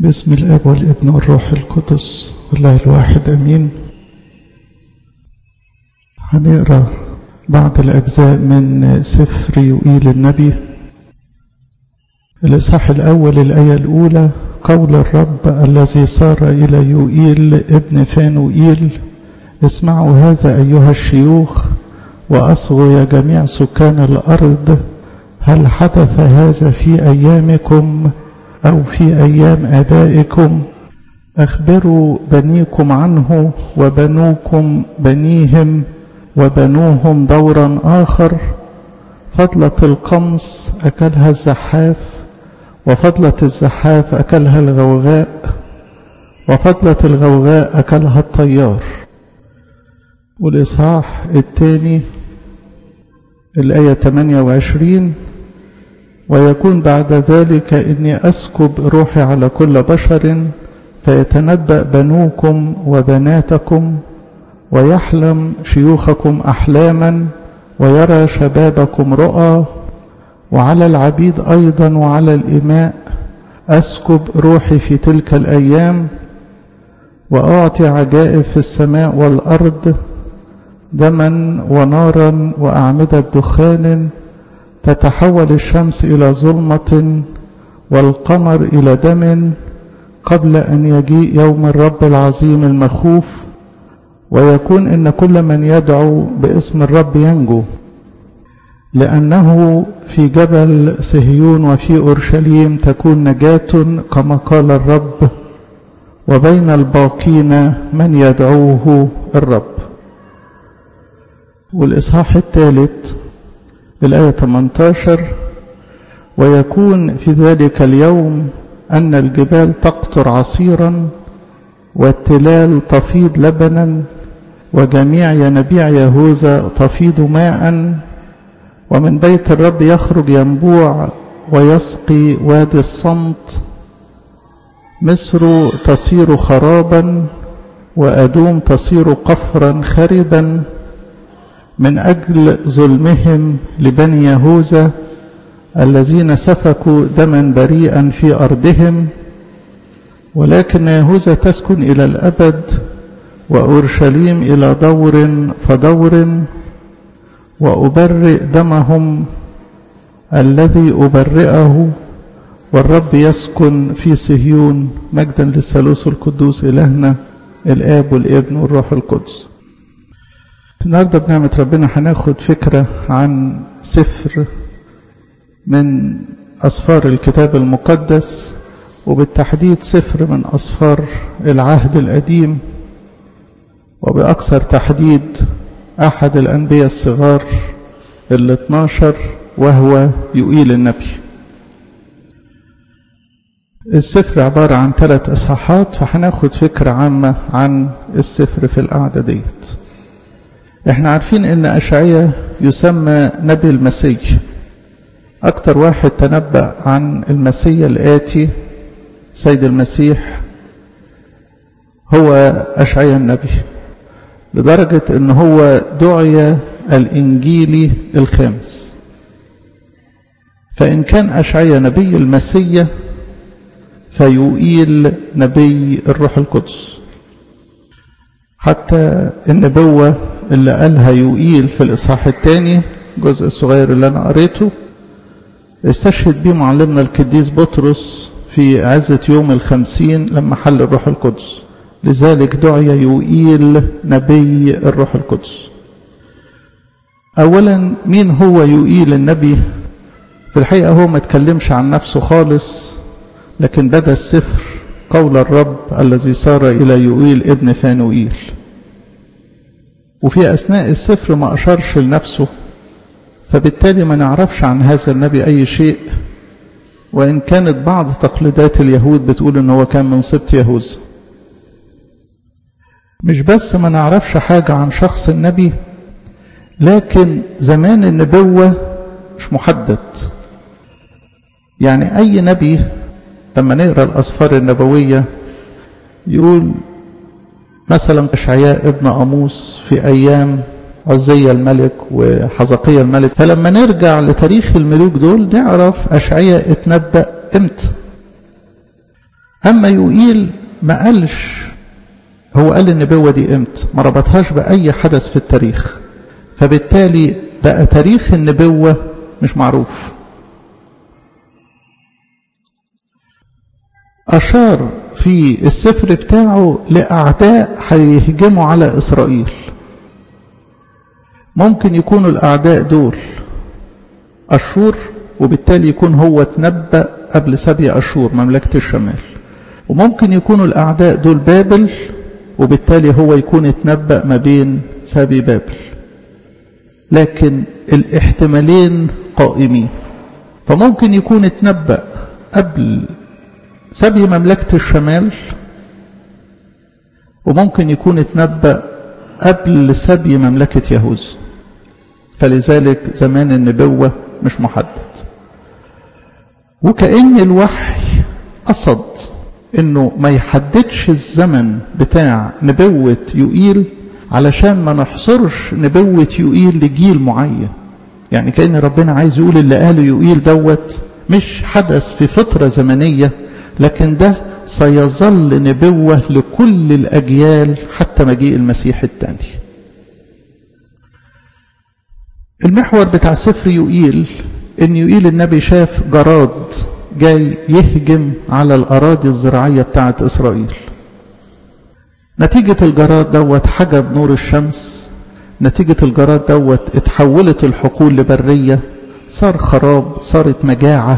باسم الاب والابن والروح القدس الله الواحد امين هنقرا بعض الاجزاء من سفر يوئيل النبي الاصحاح الاول الايه الاولى قول الرب الذي صار الى يوئيل ابن فانوئيل اسمعوا هذا ايها الشيوخ واصغوا يا جميع سكان الارض هل حدث هذا في ايامكم أو في أيام آبائكم أخبروا بنيكم عنه وبنوكم بنيهم وبنوهم دورا آخر فضلة القمص أكلها الزحاف وفضلة الزحاف أكلها الغوغاء وفضلة الغوغاء أكلها الطيار والإصحاح الثاني الآية 28 ويكون بعد ذلك إني أسكب روحي على كل بشر فيتنبأ بنوكم وبناتكم ويحلم شيوخكم أحلاما ويرى شبابكم رؤى وعلى العبيد أيضا وعلى الإماء أسكب روحي في تلك الأيام وأعطي عجائب في السماء والأرض دما ونارا وأعمدة دخان تتحول الشمس إلى ظلمة والقمر إلى دم قبل أن يجيء يوم الرب العظيم المخوف ويكون إن كل من يدعو باسم الرب ينجو لأنه في جبل صهيون وفي أورشليم تكون نجاة كما قال الرب وبين الباقين من يدعوه الرب والإصحاح الثالث الآية 18 ويكون في ذلك اليوم أن الجبال تقطر عصيرا والتلال تفيض لبنا وجميع ينابيع يهوذا تفيض ماء ومن بيت الرب يخرج ينبوع ويسقي وادي الصمت مصر تصير خرابا وأدوم تصير قفرا خربا من أجل ظلمهم لبني يهوذا الذين سفكوا دما بريئا في أرضهم ولكن يهوذا تسكن إلى الأبد وأورشليم إلى دور فدور وأبرئ دمهم الذي أبرئه والرب يسكن في صهيون مجدا للثالوث القدوس إلهنا الآب والابن والروح القدس النهارده بنعمة ربنا هناخد فكرة عن سفر من أسفار الكتاب المقدس وبالتحديد سفر من أسفار العهد القديم وبأكثر تحديد أحد الأنبياء الصغار ال 12 وهو يؤيل النبي السفر عبارة عن ثلاث إصحاحات فهناخد فكرة عامة عن السفر في القعدة ديت احنا عارفين ان اشعية يسمى نبي المسيح اكتر واحد تنبأ عن المسيح الاتي سيد المسيح هو اشعية النبي لدرجة ان هو دعي الانجيلي الخامس فان كان اشعية نبي المسيح فيؤيل نبي الروح القدس حتى النبوة اللي قالها يؤيل في الإصحاح الثاني الجزء الصغير اللي أنا قريته استشهد به معلمنا القديس بطرس في عزة يوم الخمسين لما حل الروح القدس لذلك دعي يؤيل نبي الروح القدس أولا مين هو يؤيل النبي في الحقيقة هو ما تكلمش عن نفسه خالص لكن بدأ السفر قول الرب الذي صار إلى يؤيل ابن فانوئيل وفي أثناء السفر ما أشارش لنفسه فبالتالي ما نعرفش عن هذا النبي أي شيء وإن كانت بعض تقليدات اليهود بتقول إن هو كان من سبط يهوذا مش بس ما نعرفش حاجة عن شخص النبي لكن زمان النبوة مش محدد يعني أي نبي لما نقرأ الأسفار النبوية يقول مثلا اشعياء ابن اموس في ايام عزية الملك وحزقية الملك فلما نرجع لتاريخ الملوك دول نعرف اشعياء اتنبأ امتى أما يقيل ما قالش هو قال النبوة دي امتى ما ربطهاش بأي حدث في التاريخ فبالتالي بقى تاريخ النبوة مش معروف أشار في السفر بتاعه لأعداء هيهجموا على إسرائيل ممكن يكونوا الأعداء دول أشور وبالتالي يكون هو تنبأ قبل سبي أشور مملكة الشمال وممكن يكونوا الأعداء دول بابل وبالتالي هو يكون اتنبأ ما بين سبي بابل لكن الاحتمالين قائمين فممكن يكون اتنبأ قبل سبي مملكة الشمال وممكن يكون اتنبأ قبل سبي مملكة يهوذا فلذلك زمان النبوة مش محدد وكأن الوحي قصد انه ما يحددش الزمن بتاع نبوة يوئيل علشان ما نحصرش نبوة يوئيل لجيل معين يعني كأن ربنا عايز يقول اللي قاله يوئيل دوت مش حدث في فترة زمنية لكن ده سيظل نبوة لكل الأجيال حتى مجيء المسيح الثاني المحور بتاع سفر يوئيل ان يوئيل النبي شاف جراد جاي يهجم على الأراضي الزراعية بتاعة إسرائيل نتيجة الجراد دوت حجب نور الشمس نتيجة الجراد دوت اتحولت الحقول لبرية صار خراب صارت مجاعة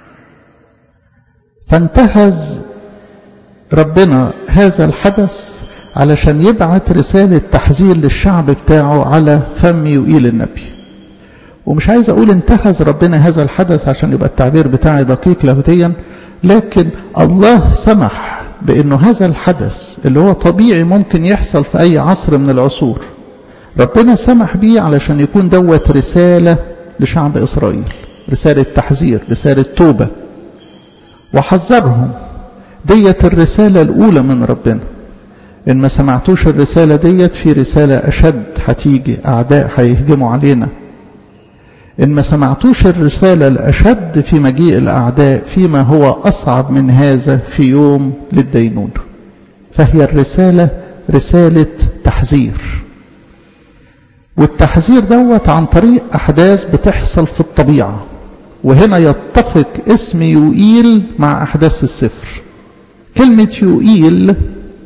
فانتهز ربنا هذا الحدث علشان يبعت رسالة تحذير للشعب بتاعه على فم يوئيل النبي ومش عايز أقول انتهز ربنا هذا الحدث عشان يبقى التعبير بتاعي دقيق لاهوتيا لكن الله سمح بأنه هذا الحدث اللي هو طبيعي ممكن يحصل في أي عصر من العصور ربنا سمح بيه علشان يكون دوت رسالة لشعب إسرائيل رسالة تحذير رسالة توبة وحذرهم ديت الرسالة الأولى من ربنا إن ما سمعتوش الرسالة ديت في رسالة أشد هتيجي أعداء هيهجموا علينا إن ما سمعتوش الرسالة الأشد في مجيء الأعداء فيما هو أصعب من هذا في يوم للدينون فهي الرسالة رسالة تحذير والتحذير دوت عن طريق أحداث بتحصل في الطبيعة وهنا يتفق اسم يوئيل مع أحداث السفر كلمة يوئيل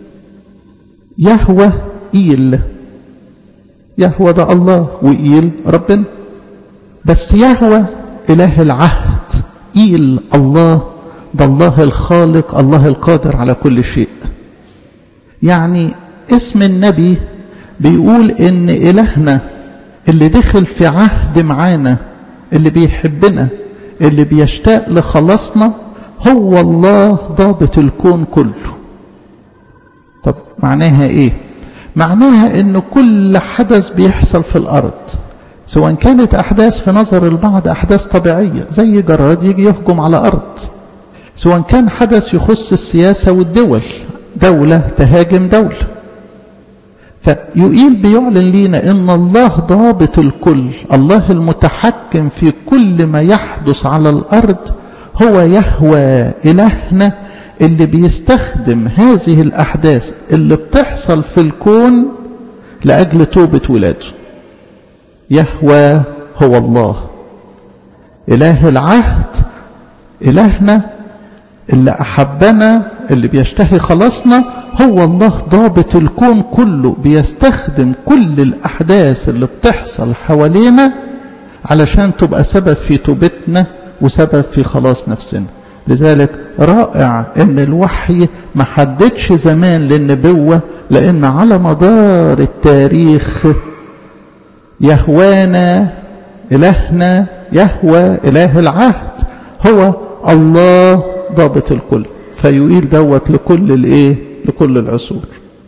يهوى إيل يهوى ده الله وإيل ربنا بس يهوى إله العهد إيل الله ده الله الخالق الله القادر على كل شيء يعني اسم النبي بيقول ان إلهنا اللي دخل في عهد معانا اللي بيحبنا اللي بيشتاق لخلاصنا هو الله ضابط الكون كله طب معناها ايه معناها ان كل حدث بيحصل في الارض سواء كانت أحداث في نظر البعض أحداث طبيعية زي جراد يجي يهجم على أرض سواء كان حدث يخص السياسة والدول دولة تهاجم دولة فيقيل بيعلن لينا ان الله ضابط الكل الله المتحكم في كل ما يحدث على الارض هو يهوى الهنا اللي بيستخدم هذه الاحداث اللي بتحصل في الكون لاجل توبه ولاده يهوى هو الله إله العهد إلهنا اللي أحبنا اللي بيشتهي خلاصنا هو الله ضابط الكون كله بيستخدم كل الأحداث اللي بتحصل حوالينا علشان تبقى سبب في توبتنا وسبب في خلاص نفسنا لذلك رائع ان الوحي ما حددش زمان للنبوة لان على مدار التاريخ يهوانا إلهنا يهوى إله العهد هو الله ضابط الكل فيقيل دوت لكل الايه لكل العصور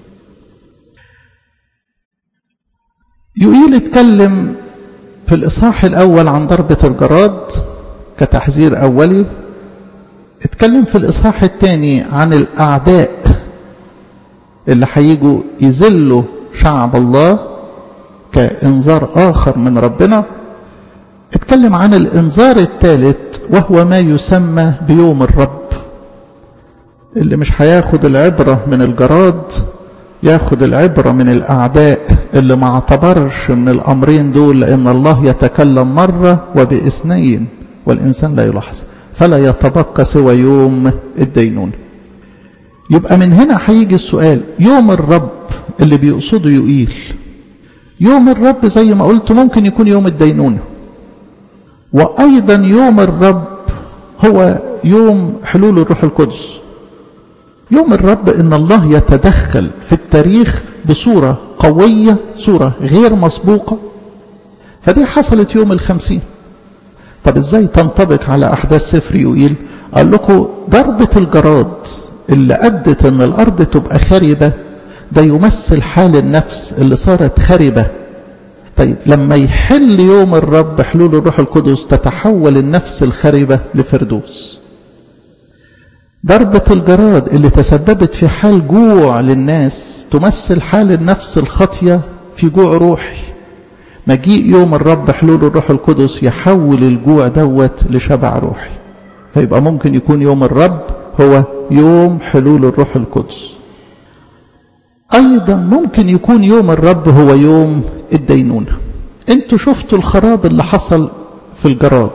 يقيل اتكلم في الإصحاح الأول عن ضربة الجراد كتحذير أولي اتكلم في الإصحاح الثاني عن الأعداء اللي هيجوا يذلوا شعب الله كإنذار آخر من ربنا اتكلم عن الإنذار الثالث وهو ما يسمى بيوم الرب اللي مش هياخد العبرة من الجراد ياخد العبرة من الأعداء اللي ما اعتبرش من الأمرين دول لأن الله يتكلم مرة وباثنين والإنسان لا يلاحظ فلا يتبقى سوى يوم الدينون يبقى من هنا هيجي السؤال يوم الرب اللي بيقصده يقيل يوم الرب زي ما قلت ممكن يكون يوم الدينونة وأيضا يوم الرب هو يوم حلول الروح القدس يوم الرب ان الله يتدخل في التاريخ بصورة قوية صورة غير مسبوقة فدي حصلت يوم الخمسين طب ازاي تنطبق على احداث سفر يوئيل قال لكم ضربة الجراد اللي ادت ان الارض تبقى خربة ده يمثل حال النفس اللي صارت خربة طيب لما يحل يوم الرب حلول الروح القدس تتحول النفس الخربة لفردوس ضربة الجراد اللي تسببت في حال جوع للناس تمثل حال النفس الخاطية في جوع روحي مجيء يوم الرب حلول الروح القدس يحول الجوع دوت لشبع روحي فيبقى ممكن يكون يوم الرب هو يوم حلول الروح القدس أيضا ممكن يكون يوم الرب هو يوم الدينونة انتوا شفتوا الخراب اللي حصل في الجراد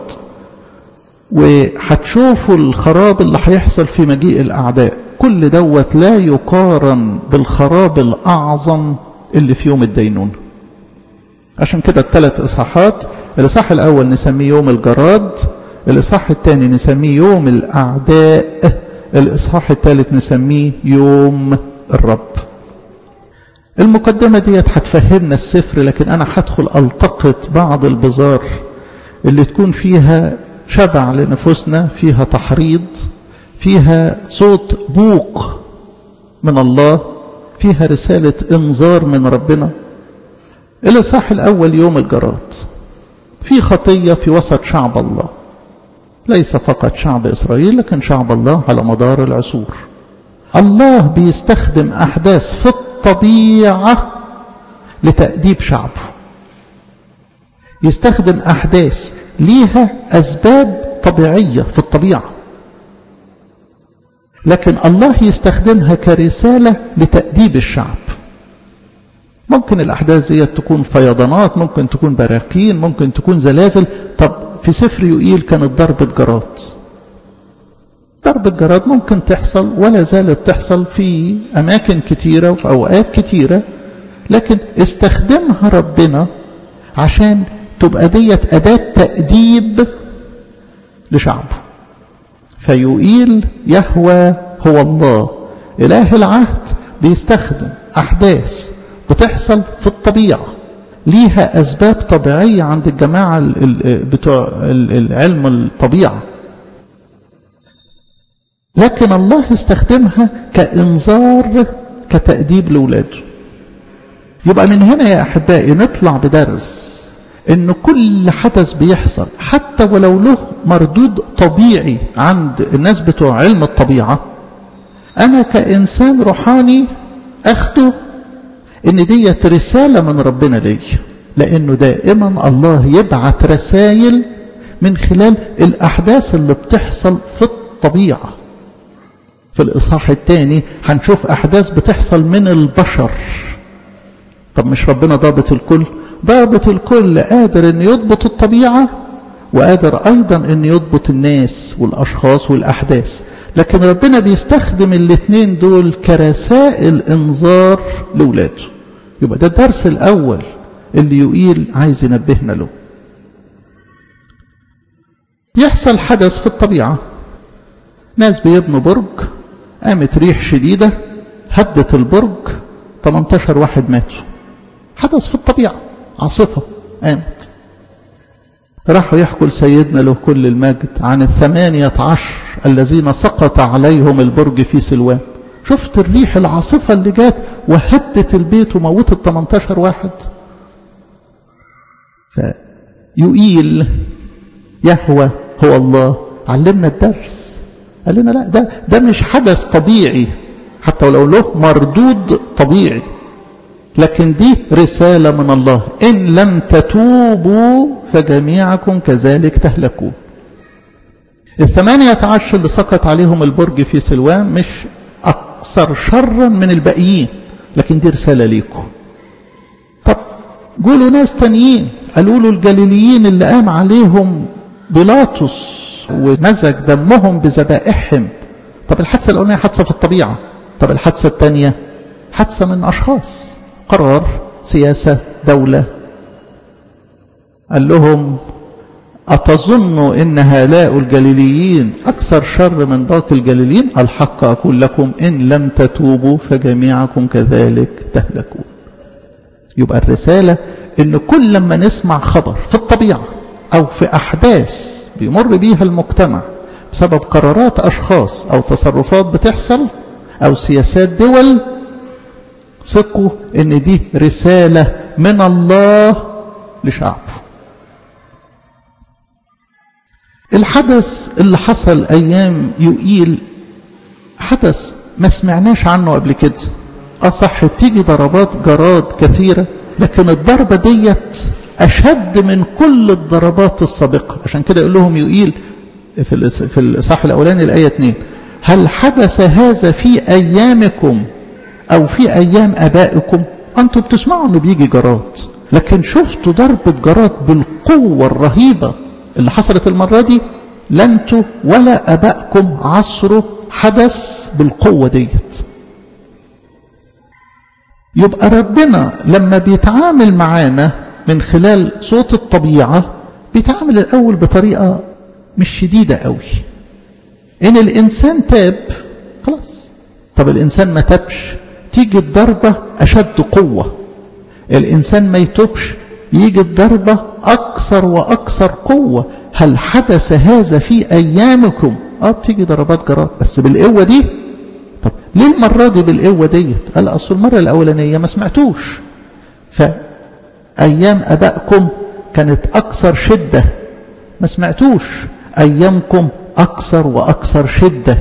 وهتشوفوا الخراب اللي هيحصل في مجيء الأعداء كل دوت لا يقارن بالخراب الأعظم اللي في يوم الدينون عشان كده الثلاث إصحاحات الإصحاح الأول نسميه يوم الجراد الإصحاح الثاني نسميه يوم الأعداء الإصحاح الثالث نسميه يوم الرب المقدمة ديت هتفهمنا السفر لكن أنا هدخل ألتقط بعض البزار اللي تكون فيها شبع لنفوسنا فيها تحريض فيها صوت بوق من الله فيها رسالة انذار من ربنا الإصحاح الأول يوم الجراد في خطية في وسط شعب الله ليس فقط شعب إسرائيل لكن شعب الله على مدار العصور الله بيستخدم أحداث في الطبيعة لتأديب شعبه يستخدم أحداث ليها أسباب طبيعية في الطبيعة لكن الله يستخدمها كرسالة لتأديب الشعب ممكن الأحداث دي تكون فيضانات ممكن تكون براكين ممكن تكون زلازل طب في سفر يقيل كانت ضربة جراد ضربة جراد ممكن تحصل ولا زالت تحصل في أماكن كتيرة وفي أوقات كتيرة لكن استخدمها ربنا عشان تبقى ديت أداة تأديب لشعبه فيقيل يهوى هو الله إله العهد بيستخدم أحداث بتحصل في الطبيعة ليها أسباب طبيعية عند الجماعة بتوع العلم الطبيعة لكن الله استخدمها كإنذار كتأديب لولاده يبقى من هنا يا أحبائي نطلع بدرس ان كل حدث بيحصل حتى ولو له مردود طبيعي عند الناس بتوع علم الطبيعة انا كإنسان روحاني اخده ان ديت رسالة من ربنا لي لانه دائما الله يبعت رسائل من خلال الاحداث اللي بتحصل في الطبيعة في الاصحاح الثاني هنشوف احداث بتحصل من البشر طب مش ربنا ضابط الكل ضابط الكل قادر ان يضبط الطبيعة وقادر ايضا ان يضبط الناس والاشخاص والاحداث لكن ربنا بيستخدم الاثنين دول كرسائل انذار لاولاده يبقى ده الدرس الاول اللي يقيل عايز ينبهنا له يحصل حدث في الطبيعة ناس بيبنوا برج قامت ريح شديدة هدت البرج 18 واحد ماتوا حدث في الطبيعة عاصفة قامت راحوا يحكوا لسيدنا له كل المجد عن الثمانية عشر الذين سقط عليهم البرج في سلوان شفت الريح العاصفة اللي جات وهدت البيت وموتت 18 واحد فيقيل يهوى هو الله علمنا الدرس قال لنا لا ده ده مش حدث طبيعي حتى ولو له مردود طبيعي لكن دي رسالة من الله إن لم تتوبوا فجميعكم كذلك تهلكون الثمانية عشر اللي سقط عليهم البرج في سلوان مش أكثر شرا من الباقيين لكن دي رسالة ليكم طب قولوا ناس تانيين قالوا له الجليليين اللي قام عليهم بيلاطس ونزج دمهم بذبائحهم طب الحادثة الأولانية حادثة في الطبيعة طب الحادثة الثانية حادثة من أشخاص قرار سياسة دولة قال لهم أتظن إن هؤلاء الجليليين أكثر شر من باقي الجليليين الحق أقول لكم إن لم تتوبوا فجميعكم كذلك تهلكون يبقى الرسالة إن كل لما نسمع خبر في الطبيعة أو في أحداث بيمر بيها المجتمع بسبب قرارات أشخاص أو تصرفات بتحصل أو سياسات دول ثقوا إن دي رسالة من الله لشعبه الحدث اللي حصل أيام يقيل حدث ما سمعناش عنه قبل كده اه صح بتيجي ضربات جراد كثيرة لكن الضربة ديت أشد من كل الضربات السابقة عشان كده يقول لهم يقيل في في الإصحاح الأولاني الآية 2 هل حدث هذا في أيامكم أو في أيام أبائكم أنتم بتسمعوا أنه بيجي جراد لكن شفتوا ضربة جراد بالقوة الرهيبة اللي حصلت المرة دي لا انتوا ولا أبائكم عصروا حدث بالقوة ديت يبقى ربنا لما بيتعامل معانا من خلال صوت الطبيعة بيتعامل الأول بطريقة مش شديدة قوي إن الإنسان تاب خلاص طب الإنسان ما تابش تيجي الضربة أشد قوة الإنسان ما يتوبش يجي الضربة أكثر وأكثر قوة هل حدث هذا في أيامكم اه بتيجي ضربات جراد بس بالقوة دي طب ليه المرة دي بالقوة ديت قال أصل المرة الأولانية ما سمعتوش فأيام أبائكم كانت أكثر شدة ما سمعتوش أيامكم أكثر وأكثر شدة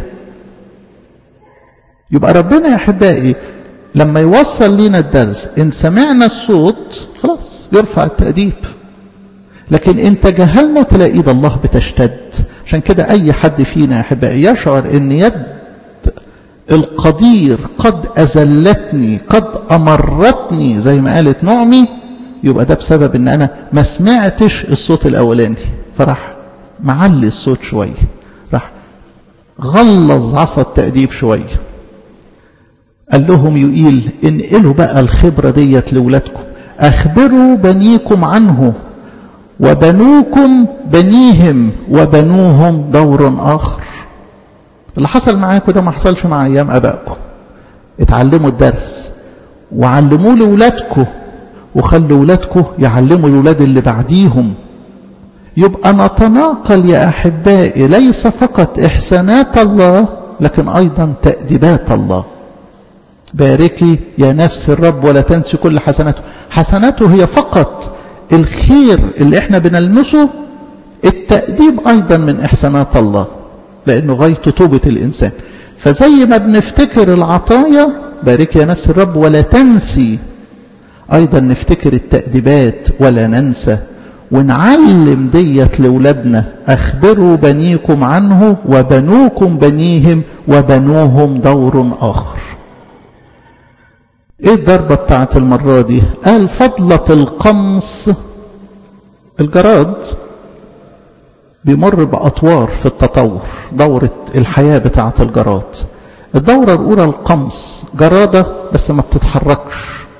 يبقى ربنا يا أحبائي لما يوصل لنا الدرس إن سمعنا الصوت خلاص يرفع التأديب لكن إن تجاهلنا تلاقي إيد الله بتشتد عشان كده أي حد فينا يا أحبائي يشعر إن يد القدير قد أزلتني قد أمرتني زي ما قالت نعمي يبقى ده بسبب إن أنا ما سمعتش الصوت الأولاني فراح معلي الصوت شوية راح غلظ عصا التأديب شوية قال لهم يقيل انقلوا بقى الخبرة ديت لولادكم أخبروا بنيكم عنه وبنوكم بنيهم وبنوهم دور آخر اللي حصل معاكم ده ما حصلش مع أيام أبائكم اتعلموا الدرس وعلموه لولادكم وخلوا ولادكم يعلموا الولاد اللي بعديهم يبقى نتناقل يا أحبائي ليس فقط إحسانات الله لكن أيضا تأديبات الله باركي يا نفس الرب ولا تنسي كل حسناته حسناته هي فقط الخير اللي احنا بنلمسه التأديب أيضا من إحسانات الله لأنه غاية توبة الإنسان فزي ما بنفتكر العطايا باركي يا نفس الرب ولا تنسي أيضا نفتكر التأديبات ولا ننسى ونعلم ديت لولادنا أخبروا بنيكم عنه وبنوكم بنيهم وبنوهم دور آخر ايه الضربة بتاعت المرة دي قال فضلة القمص الجراد بيمر بأطوار في التطور دورة الحياة بتاعت الجراد الدورة الأولى القمص جرادة بس ما بتتحركش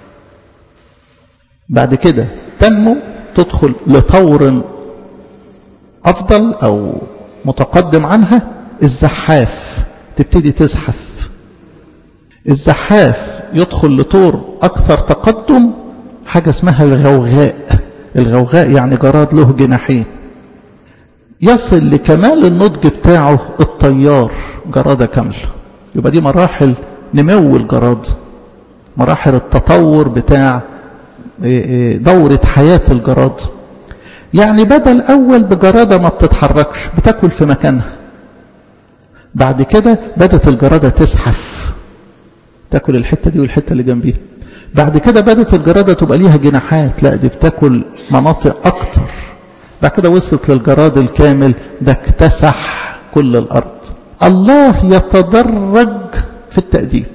بعد كده تنمو تدخل لطور أفضل أو متقدم عنها الزحاف تبتدي تزحف الزحاف يدخل لطور أكثر تقدم حاجة اسمها الغوغاء الغوغاء يعني جراد له جناحين يصل لكمال النضج بتاعه الطيار جرادة كاملة يبقى دي مراحل نمو الجراد مراحل التطور بتاع دورة حياة الجراد يعني بدل أول بجرادة ما بتتحركش بتاكل في مكانها بعد كده بدت الجرادة تزحف تاكل الحتة دي والحتة اللي جنبيها بعد كده بدت الجرادة تبقى ليها جناحات لا دي بتاكل مناطق أكتر بعد كده وصلت للجراد الكامل ده اكتسح كل الأرض الله يتدرج في التأديب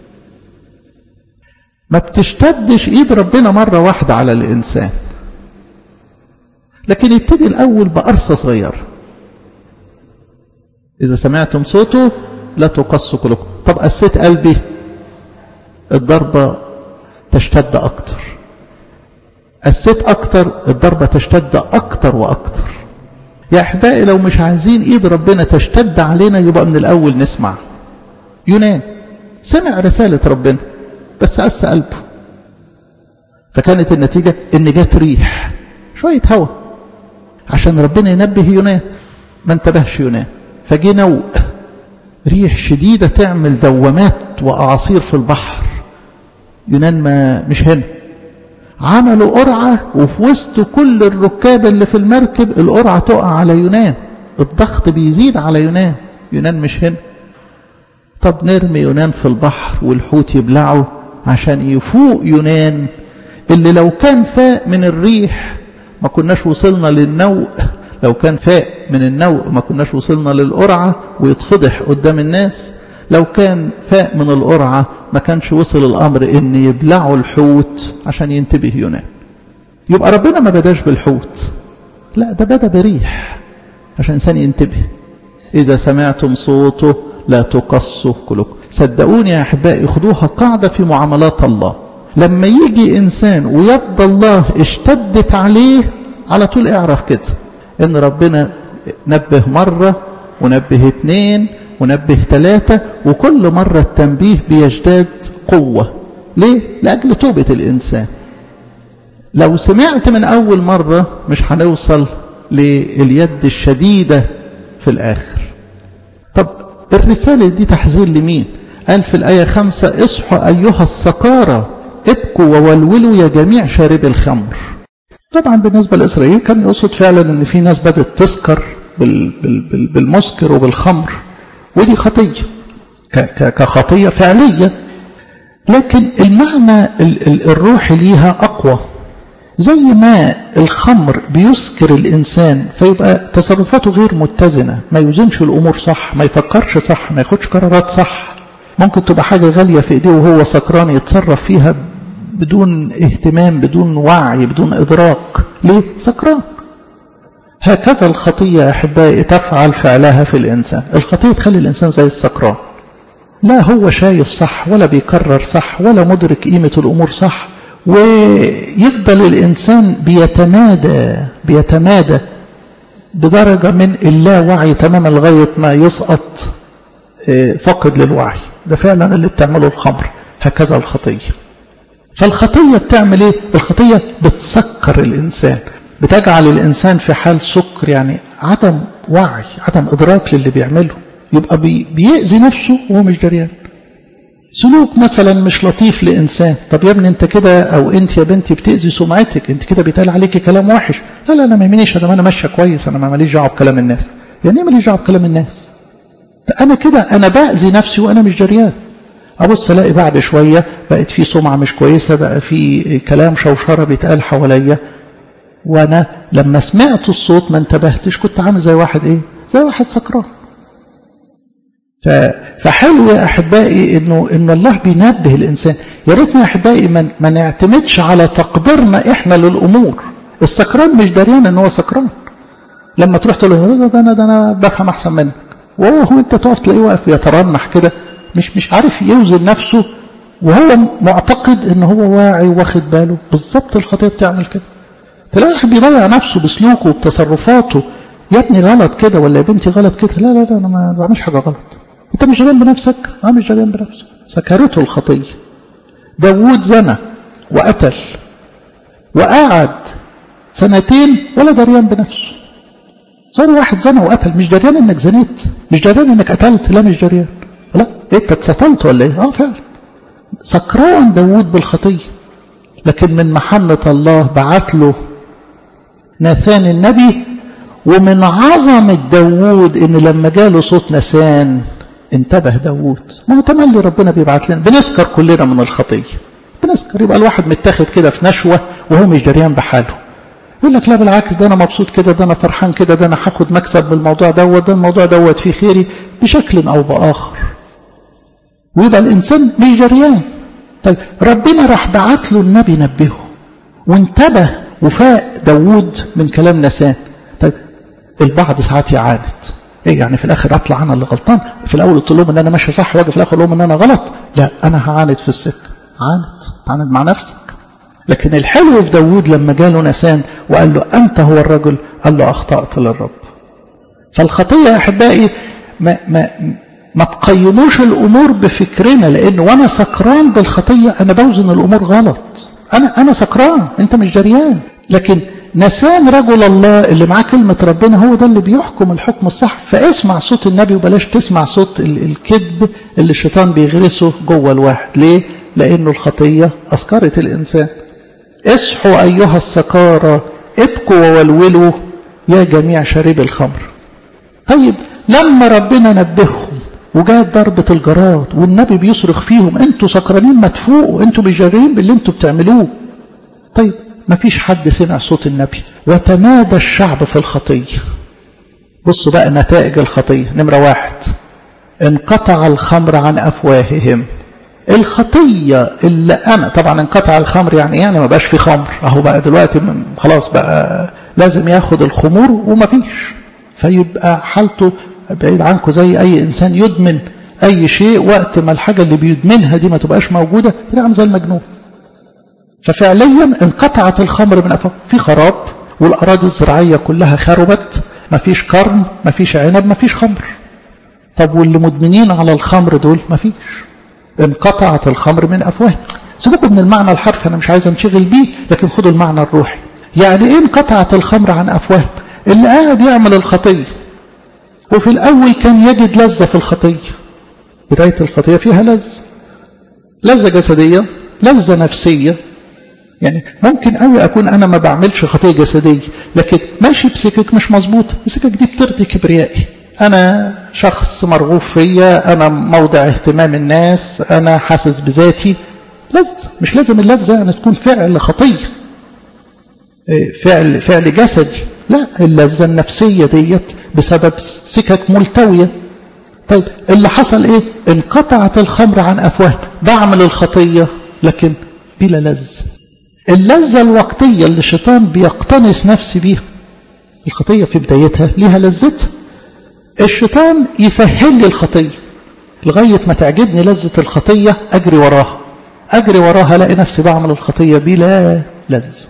ما بتشتدش ايد ربنا مرة واحدة على الإنسان لكن يبتدي الأول بقرصة صغيرة إذا سمعتم صوته لا تقصوا قلوبكم طب قسيت قلبي الضربة تشتد أكتر قسيت أكتر الضربة تشتد أكتر وأكتر يا أحبائي لو مش عايزين إيد ربنا تشتد علينا يبقى من الأول نسمع يونان سمع رسالة ربنا بس قس قلبه فكانت النتيجة إن جات ريح شوية هوا عشان ربنا ينبه يونان ما انتبهش يونان فجي نوء ريح شديدة تعمل دوامات وأعاصير في البحر يونان ما مش هنا عملوا قرعة وفي وسط كل الركاب اللي في المركب القرعة تقع على يونان الضغط بيزيد على يونان يونان مش هنا طب نرمي يونان في البحر والحوت يبلعه عشان يفوق يونان اللي لو كان فاق من الريح ما كناش وصلنا للنوء لو كان فاق من النوء ما كناش وصلنا للقرعة ويتفضح قدام الناس لو كان فاق من القرعة ما كانش وصل الأمر إن يبلعوا الحوت عشان ينتبه يونان يبقى ربنا ما بداش بالحوت لا ده بدا بريح عشان إنسان ينتبه إذا سمعتم صوته لا تقصوا قلوبكم صدقوني يا أحبائي خدوها قاعدة في معاملات الله لما يجي إنسان ويد الله اشتدت عليه على طول اعرف كده إن ربنا نبه مرة ونبه اتنين ونبه ثلاثة وكل مرة التنبيه بيزداد قوة ليه؟ لأجل توبة الإنسان لو سمعت من أول مرة مش هنوصل لليد الشديدة في الآخر طب الرسالة دي تحذير لمين قال في الآية خمسة اصحوا أيها السكارى ابكوا وولولوا يا جميع شاربي الخمر طبعا بالنسبة لإسرائيل كان يقصد فعلا أن في ناس بدأت تسكر بالمسكر وبالخمر ودي خطية كخطية فعلية لكن المعنى الروحي ليها أقوى زي ما الخمر بيسكر الإنسان فيبقى تصرفاته غير متزنة ما يوزنش الأمور صح ما يفكرش صح ما ياخدش قرارات صح ممكن تبقى حاجة غالية في إيديه وهو سكران يتصرف فيها بدون اهتمام بدون وعي بدون إدراك ليه؟ سكران هكذا الخطية يا أحبائي تفعل فعلها في الإنسان الخطية تخلي الإنسان زي السكران لا هو شايف صح ولا بيكرر صح ولا مدرك قيمة الأمور صح ويفضل الإنسان بيتمادى بيتمادى بدرجة من اللاوعي تماما لغاية ما يسقط فقد للوعي ده فعلا اللي بتعمله الخمر هكذا الخطية فالخطية بتعمل ايه الخطية بتسكر الإنسان بتجعل الإنسان في حال سكر يعني عدم وعي عدم إدراك للي بيعمله يبقى بي بيأذي نفسه وهو مش دريان سلوك مثلا مش لطيف لإنسان طب يا ابني انت كده أو انت يا بنتي بتأذي سمعتك انت كده بيتقال عليك كلام وحش لا لا أنا ما يهمنيش أنا ماشية كويس أنا ما ماليش دعوة بكلام الناس يعني ايه ماليش دعوة بكلام الناس أنا كده أنا بأذي نفسي وأنا مش دريان أبص ألاقي بعد شوية بقت في سمعة مش كويسة بقى في كلام شوشرة بيتقال حواليا وأنا لما سمعت الصوت ما انتبهتش كنت عامل زي واحد إيه زي واحد سكران فحلو يا أحبائي إنه إن الله بينبه الإنسان يا ريتنا يا أحبائي ما, ما نعتمدش على تقديرنا إحنا للأمور السكران مش دريان إن هو سكران لما تروح تقول له ده أنا ده أنا بفهم أحسن منك وهو أنت تقف تلاقيه واقف يترنح كده مش مش عارف يوزن نفسه وهو معتقد ان هو واعي واخد باله بالظبط الخطيه بتعمل كده تلاقي واحد بيضيع نفسه بسلوكه وبتصرفاته يا ابني غلط كده ولا يا بنتي غلط كده لا لا لا انا ما بعملش حاجه غلط انت مش جريان بنفسك اه مش جريان بنفسه سكرته الخطيه داوود زنى وقتل وقعد سنتين ولا دريان بنفسه صار واحد زنى وقتل مش دريان انك زنيت مش دريان انك قتلت لا مش دريان لا انت اتسطلت ولا ايه اه فعلا سكران داوود بالخطيه لكن من محنة الله بعت له ناثان النبي ومن عظمة داوود ان لما جاله صوت نسان انتبه داوود ما هو تملي ربنا بيبعت لنا بنسكر كلنا من الخطية بنسكر يبقى الواحد متاخد كده في نشوة وهو مش دريان بحاله يقول لك لا بالعكس ده انا مبسوط كده ده انا فرحان كده ده انا هاخد مكسب من الموضوع دوت ده الموضوع دوت فيه خيري بشكل او باخر ويبقى الانسان مش جريان طيب ربنا راح بعت له النبي نبهه وانتبه وفاق داوود من كلام نسان طيب البعض ساعات يعاند ايه يعني في الاخر اطلع انا اللي غلطان في الاول قلت لهم ان انا ماشي صح واجي في الاخر لهم ان انا غلط لا انا هعاند في السكه عاند تعاند مع نفسك لكن الحلو في داوود لما جاله نسان وقال له انت هو الرجل قال له اخطات للرب فالخطيه يا احبائي ما ما ما تقيموش الامور بفكرنا لان وانا سكران بالخطيه انا بوزن الامور غلط انا انا سكران انت مش جريان لكن نسان رجل الله اللي معاه كلمة ربنا هو ده اللي بيحكم الحكم الصح فاسمع صوت النبي وبلاش تسمع صوت الكذب اللي الشيطان بيغرسه جوه الواحد ليه؟ لأنه الخطية أسكرت الإنسان اصحوا أيها السكارى ابكوا وولولوا يا جميع شارب الخمر طيب لما ربنا نبههم وجاءت ضربة الجراد والنبي بيصرخ فيهم انتوا سكرانين ما تفوقوا انتوا مش جارين باللي انتوا بتعملوه طيب ما فيش حد سمع صوت النبي وتمادى الشعب في الخطية بصوا بقى نتائج الخطية نمرة واحد انقطع الخمر عن أفواههم الخطية اللي أنا طبعا انقطع الخمر يعني يعني ما بقاش في خمر أهو بقى دلوقتي خلاص بقى لازم ياخد الخمور وما فيش فيبقى حالته بعيد عنكم زي أي إنسان يدمن أي شيء وقت ما الحاجة اللي بيدمنها دي ما تبقاش موجودة تبقى زي المجنون ففعليا انقطعت الخمر من أفواه في خراب والأراضي الزراعية كلها خربت ما فيش كرم ما فيش عنب ما فيش خمر طب واللي مدمنين على الخمر دول ما فيش انقطعت الخمر من أفواههم سيبكم من المعنى الحرفي أنا مش عايز انشغل بيه لكن خدوا المعنى الروحي يعني إيه انقطعت الخمر عن أفواههم اللي قاعد يعمل الخطية وفي الأول كان يجد لذة في الخطية بداية الخطية فيها لذة لذة جسدية لذة نفسية يعني ممكن قوي أكون أنا ما بعملش خطية جسدية لكن ماشي بسكك مش مظبوط السكك دي بترضي كبريائي أنا شخص مرغوب فيا أنا موضع اهتمام الناس أنا حاسس بذاتي لذة مش لازم اللذة أن تكون فعل خطية فعل فعل جسدي لا اللذة النفسية ديت بسبب سكك ملتوية طيب اللي حصل ايه انقطعت الخمر عن افواه بعمل الخطية لكن بلا لذة اللذة الوقتية اللي الشيطان بيقتنص نفسي بيها الخطية في بدايتها ليها لذتها الشيطان يسهل لي الخطية لغاية ما تعجبني لذة الخطية أجري وراها أجري وراها ألاقي نفسي بعمل الخطية بلا لذة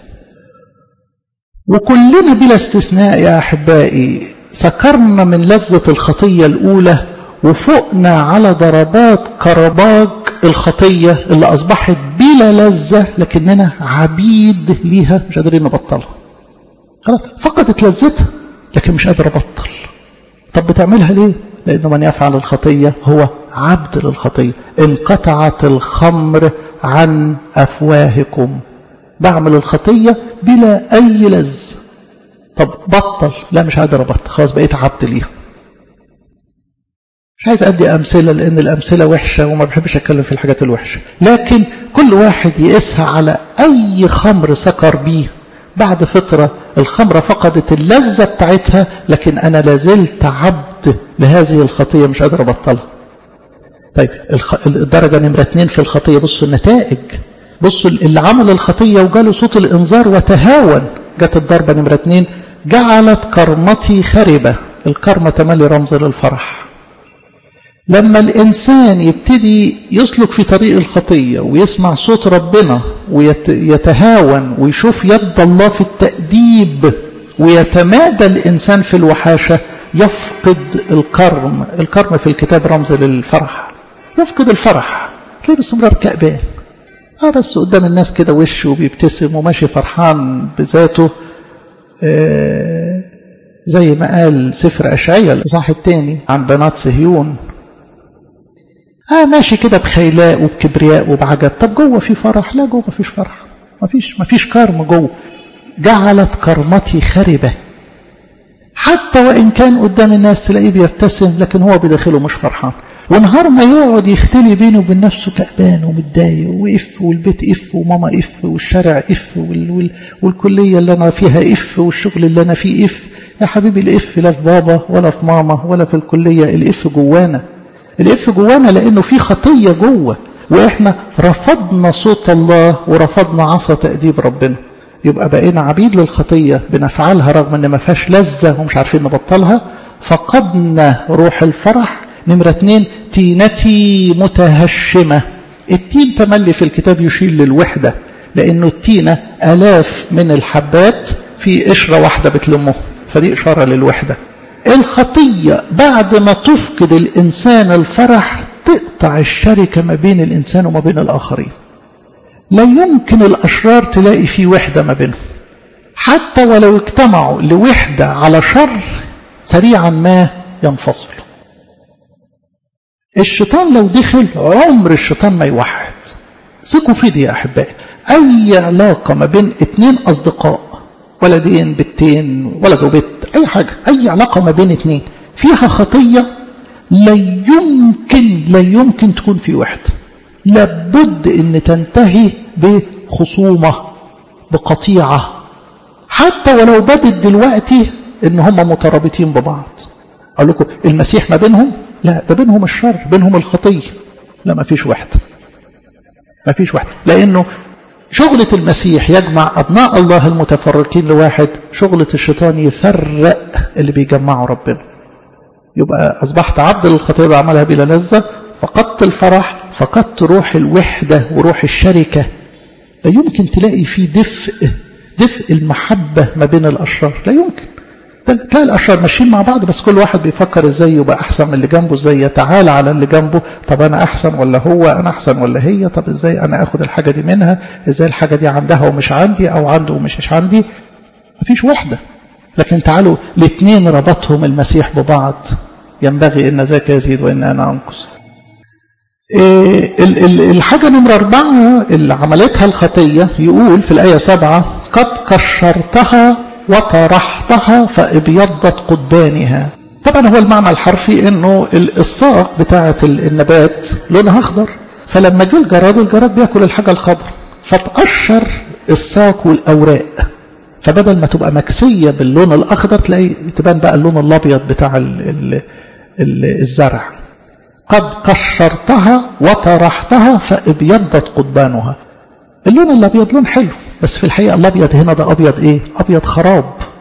وكلنا بلا استثناء يا أحبائي سكرنا من لذة الخطية الأولى وفقنا على ضربات كرباج الخطية اللي أصبحت بلا لذة لكننا عبيد ليها مش قادرين نبطلها خلاص فقدت لذتها لكن مش قادر أبطل طب بتعملها ليه لأنه من يفعل الخطية هو عبد للخطية انقطعت الخمر عن أفواهكم بعمل الخطية بلا أي لذة طب بطل لا مش قادر أبطل خلاص بقيت عبد ليها مش عايز أدي أمثلة لأن الأمثلة وحشة وما بحبش أتكلم في الحاجات الوحشة لكن كل واحد يقيسها على أي خمر سكر بيه بعد فترة الخمرة فقدت اللذة بتاعتها لكن أنا لازلت عبد لهذه الخطية مش قادر أبطلها طيب الدرجة نمرة اتنين في الخطية بصوا النتائج بصوا اللي عمل الخطية وجاله صوت الإنذار وتهاون جت الضربة نمرة اتنين جعلت كرمتي خربة الكرمة تملي رمز للفرح لما الإنسان يبتدي يسلك في طريق الخطية ويسمع صوت ربنا ويتهاون ويشوف يد الله في التأديب ويتمادى الإنسان في الوحاشة يفقد الكرم الكرم في الكتاب رمز للفرح يفقد الفرح تلاقيه باستمرار كأبان اه بس قدام الناس كده وشه وبيبتسم وماشي فرحان بذاته آه زي ما قال سفر أشعية الإصحاح الثاني عن بنات صهيون اه ماشي كده بخيلاء وبكبرياء وبعجب طب جوه في فرح لا جوه مفيش فرح مفيش مفيش كرم جوه جعلت كرمتي خربة حتى وإن كان قدام الناس تلاقيه بيبتسم لكن هو بداخله مش فرحان ونهار ما يقعد يختلي بينه وبين نفسه كأبان ومتضايق وإف والبيت إف وماما إف والشارع إف وال وال والكلية اللي أنا فيها إف والشغل اللي أنا فيه إف يا حبيبي الإف لا في بابا ولا في ماما ولا في الكلية الإف جوانا الإف جوانا لأنه في خطية جوه وإحنا رفضنا صوت الله ورفضنا عصا تأديب ربنا يبقى بقينا عبيد للخطية بنفعلها رغم ان ما فيهاش لذة ومش عارفين نبطلها فقدنا روح الفرح نمرة اتنين تينتي متهشمة التين تملي في الكتاب يشير للوحدة لأنه التينة ألاف من الحبات في قشرة واحدة بتلمه فدي إشارة للوحدة الخطية بعد ما تفقد الإنسان الفرح تقطع الشركة ما بين الإنسان وما بين الآخرين لا يمكن الأشرار تلاقي فيه وحدة ما بينهم حتى ولو اجتمعوا لوحدة على شر سريعا ما ينفصلوا الشيطان لو دخل عمر الشيطان ما يوحد ثقوا في دي يا أحبائي أي علاقة ما بين اتنين أصدقاء ولدين بنتين ولد وبنت أي حاجة أي علاقة ما بين اتنين فيها خطية لا يمكن لا يمكن تكون في وحده لابد ان تنتهي بخصومة بقطيعة حتى ولو بدت دلوقتي ان هم مترابطين ببعض اقول لكم المسيح ما بينهم لا ده بينهم الشر بينهم الخطية لا ما فيش وحدة ما فيش وحدة لانه شغلة المسيح يجمع أبناء الله المتفرقين لواحد شغلة الشيطان يفرق اللي بيجمعه ربنا يبقى أصبحت عبد للخطية بعملها بلا لذة فقدت الفرح فقدت روح الوحدة وروح الشركة لا يمكن تلاقي فيه دفء دفء المحبة ما بين الأشرار لا يمكن تلاقي الأشرار ماشيين مع بعض بس كل واحد بيفكر ازاي يبقى أحسن من اللي جنبه ازاي يتعالى على اللي جنبه طب أنا أحسن ولا هو أنا أحسن ولا هي طب ازاي أنا أخد الحاجة دي منها ازاي الحاجة دي عندها ومش عندي أو عنده ومش مش عندي مفيش وحدة لكن تعالوا الاثنين ربطهم المسيح ببعض ينبغي إن ذاك يزيد وإن أنا أنقص الحاجة نمرة أربعة اللي عملتها الخطية يقول في الآية سبعة قد كشرتها وطرحتها فابيضت قضبانها طبعا هو المعنى الحرفي انه الساق بتاعة النبات لونها اخضر فلما جه الجراد الجراد بياكل الحاجة الخضر فتقشر الساق والاوراق فبدل ما تبقى مكسية باللون الاخضر تلاقي تبان بقى اللون الابيض بتاع ال ال ال الزرع قد قشرتها وطرحتها فابيضت قضبانها اللون الابيض لون حلو بس في الحقيقه الابيض هنا ده ابيض ايه ابيض خراب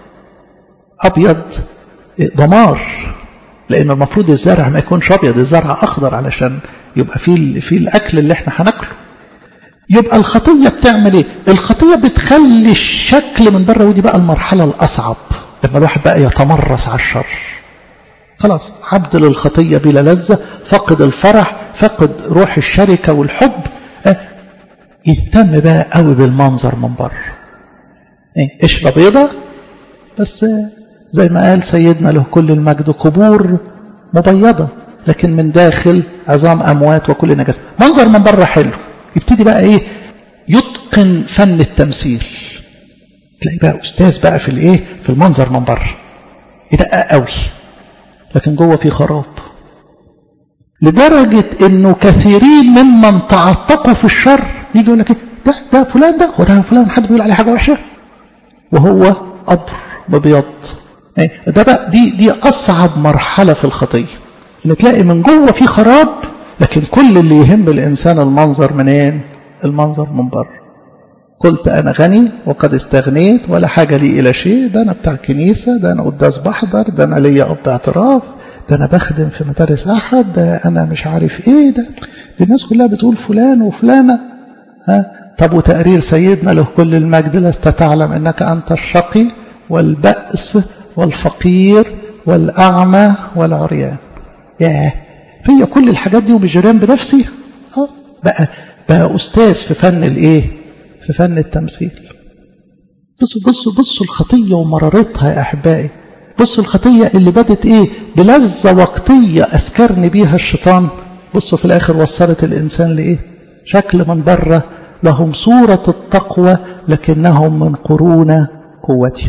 ابيض دمار لان المفروض الزرع ما يكونش ابيض الزرع اخضر علشان يبقى فيه فيه الاكل اللي احنا هناكله يبقى الخطيه بتعمل ايه الخطيه بتخلي الشكل من بره ودي بقى المرحله الاصعب لما الواحد بقى يتمرس على الشر خلاص عبد للخطية بلا لذة فقد الفرح فقد روح الشركة والحب اه يهتم بقى قوي بالمنظر من بره ايه قشرة بيضة بس زي ما قال سيدنا له كل المجد قبور مبيضة لكن من داخل عظام أموات وكل نجاسة منظر من بره حلو يبتدي بقى ايه يتقن فن التمثيل تلاقي بقى أستاذ بقى في الايه في المنظر من بره يدقق قوي لكن جوه في خراب لدرجة انه كثيرين ممن تعتقوا في الشر يجي يقول لك ايه ده ده فلان ده هو ده فلان حد بيقول عليه حاجة وحشة وهو قبر مبيض ايه ده بقى دي دي اصعب مرحلة في الخطية ان تلاقي من جوه في خراب لكن كل اللي يهم الانسان المنظر منين المنظر من بره قلت أنا غني وقد استغنيت ولا حاجة لي إلى شيء ده أنا بتاع كنيسة ده أنا قداس بحضر ده أنا ليا أب اعتراف ده أنا بخدم في مدارس أحد ده أنا مش عارف إيه ده دي الناس كلها بتقول فلان وفلانة ها طب وتقرير سيدنا له كل المجد لست تعلم أنك أنت الشقي والبأس والفقير والأعمى والعريان ياه فيا كل الحاجات دي وبجريان بنفسي اه بقى بقى أستاذ في فن الإيه في فن التمثيل بصوا بصوا بصوا الخطية ومرارتها يا أحبائي بصوا الخطية اللي بدت إيه بلذة وقتية أسكرني بيها الشيطان بصوا في الآخر وصلت الإنسان لإيه شكل من بره لهم صورة التقوى لكنهم من قرون قوتها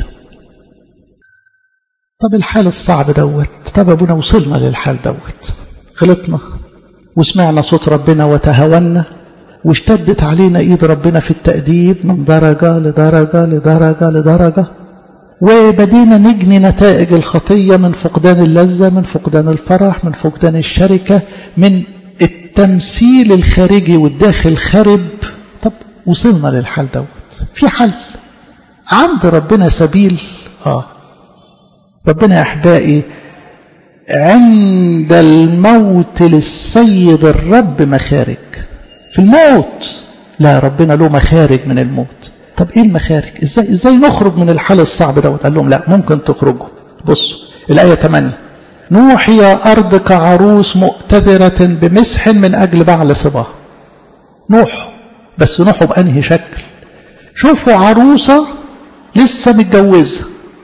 طب الحال الصعب دوت طب أبونا وصلنا للحال دوت غلطنا وسمعنا صوت ربنا وتهاونا واشتدت علينا ايد ربنا في التأديب من درجة لدرجة لدرجة لدرجة وبدينا نجني نتائج الخطية من فقدان اللذة من فقدان الفرح من فقدان الشركة من التمثيل الخارجي والداخل خرب طب وصلنا للحال دوت في حل عند ربنا سبيل اه ربنا يا احبائي عند الموت للسيد الرب مخارج في الموت لا ربنا له مخارج من الموت طب ايه المخارج ازاي ازاي نخرج من الحال الصعب دوت قال لهم لا ممكن تخرجوا بصوا الايه 8 نوح يا ارض كعروس مؤتذره بمسح من اجل بعل صباها نوح بس نوحوا بانهي شكل شوفوا عروسه لسه متجوزه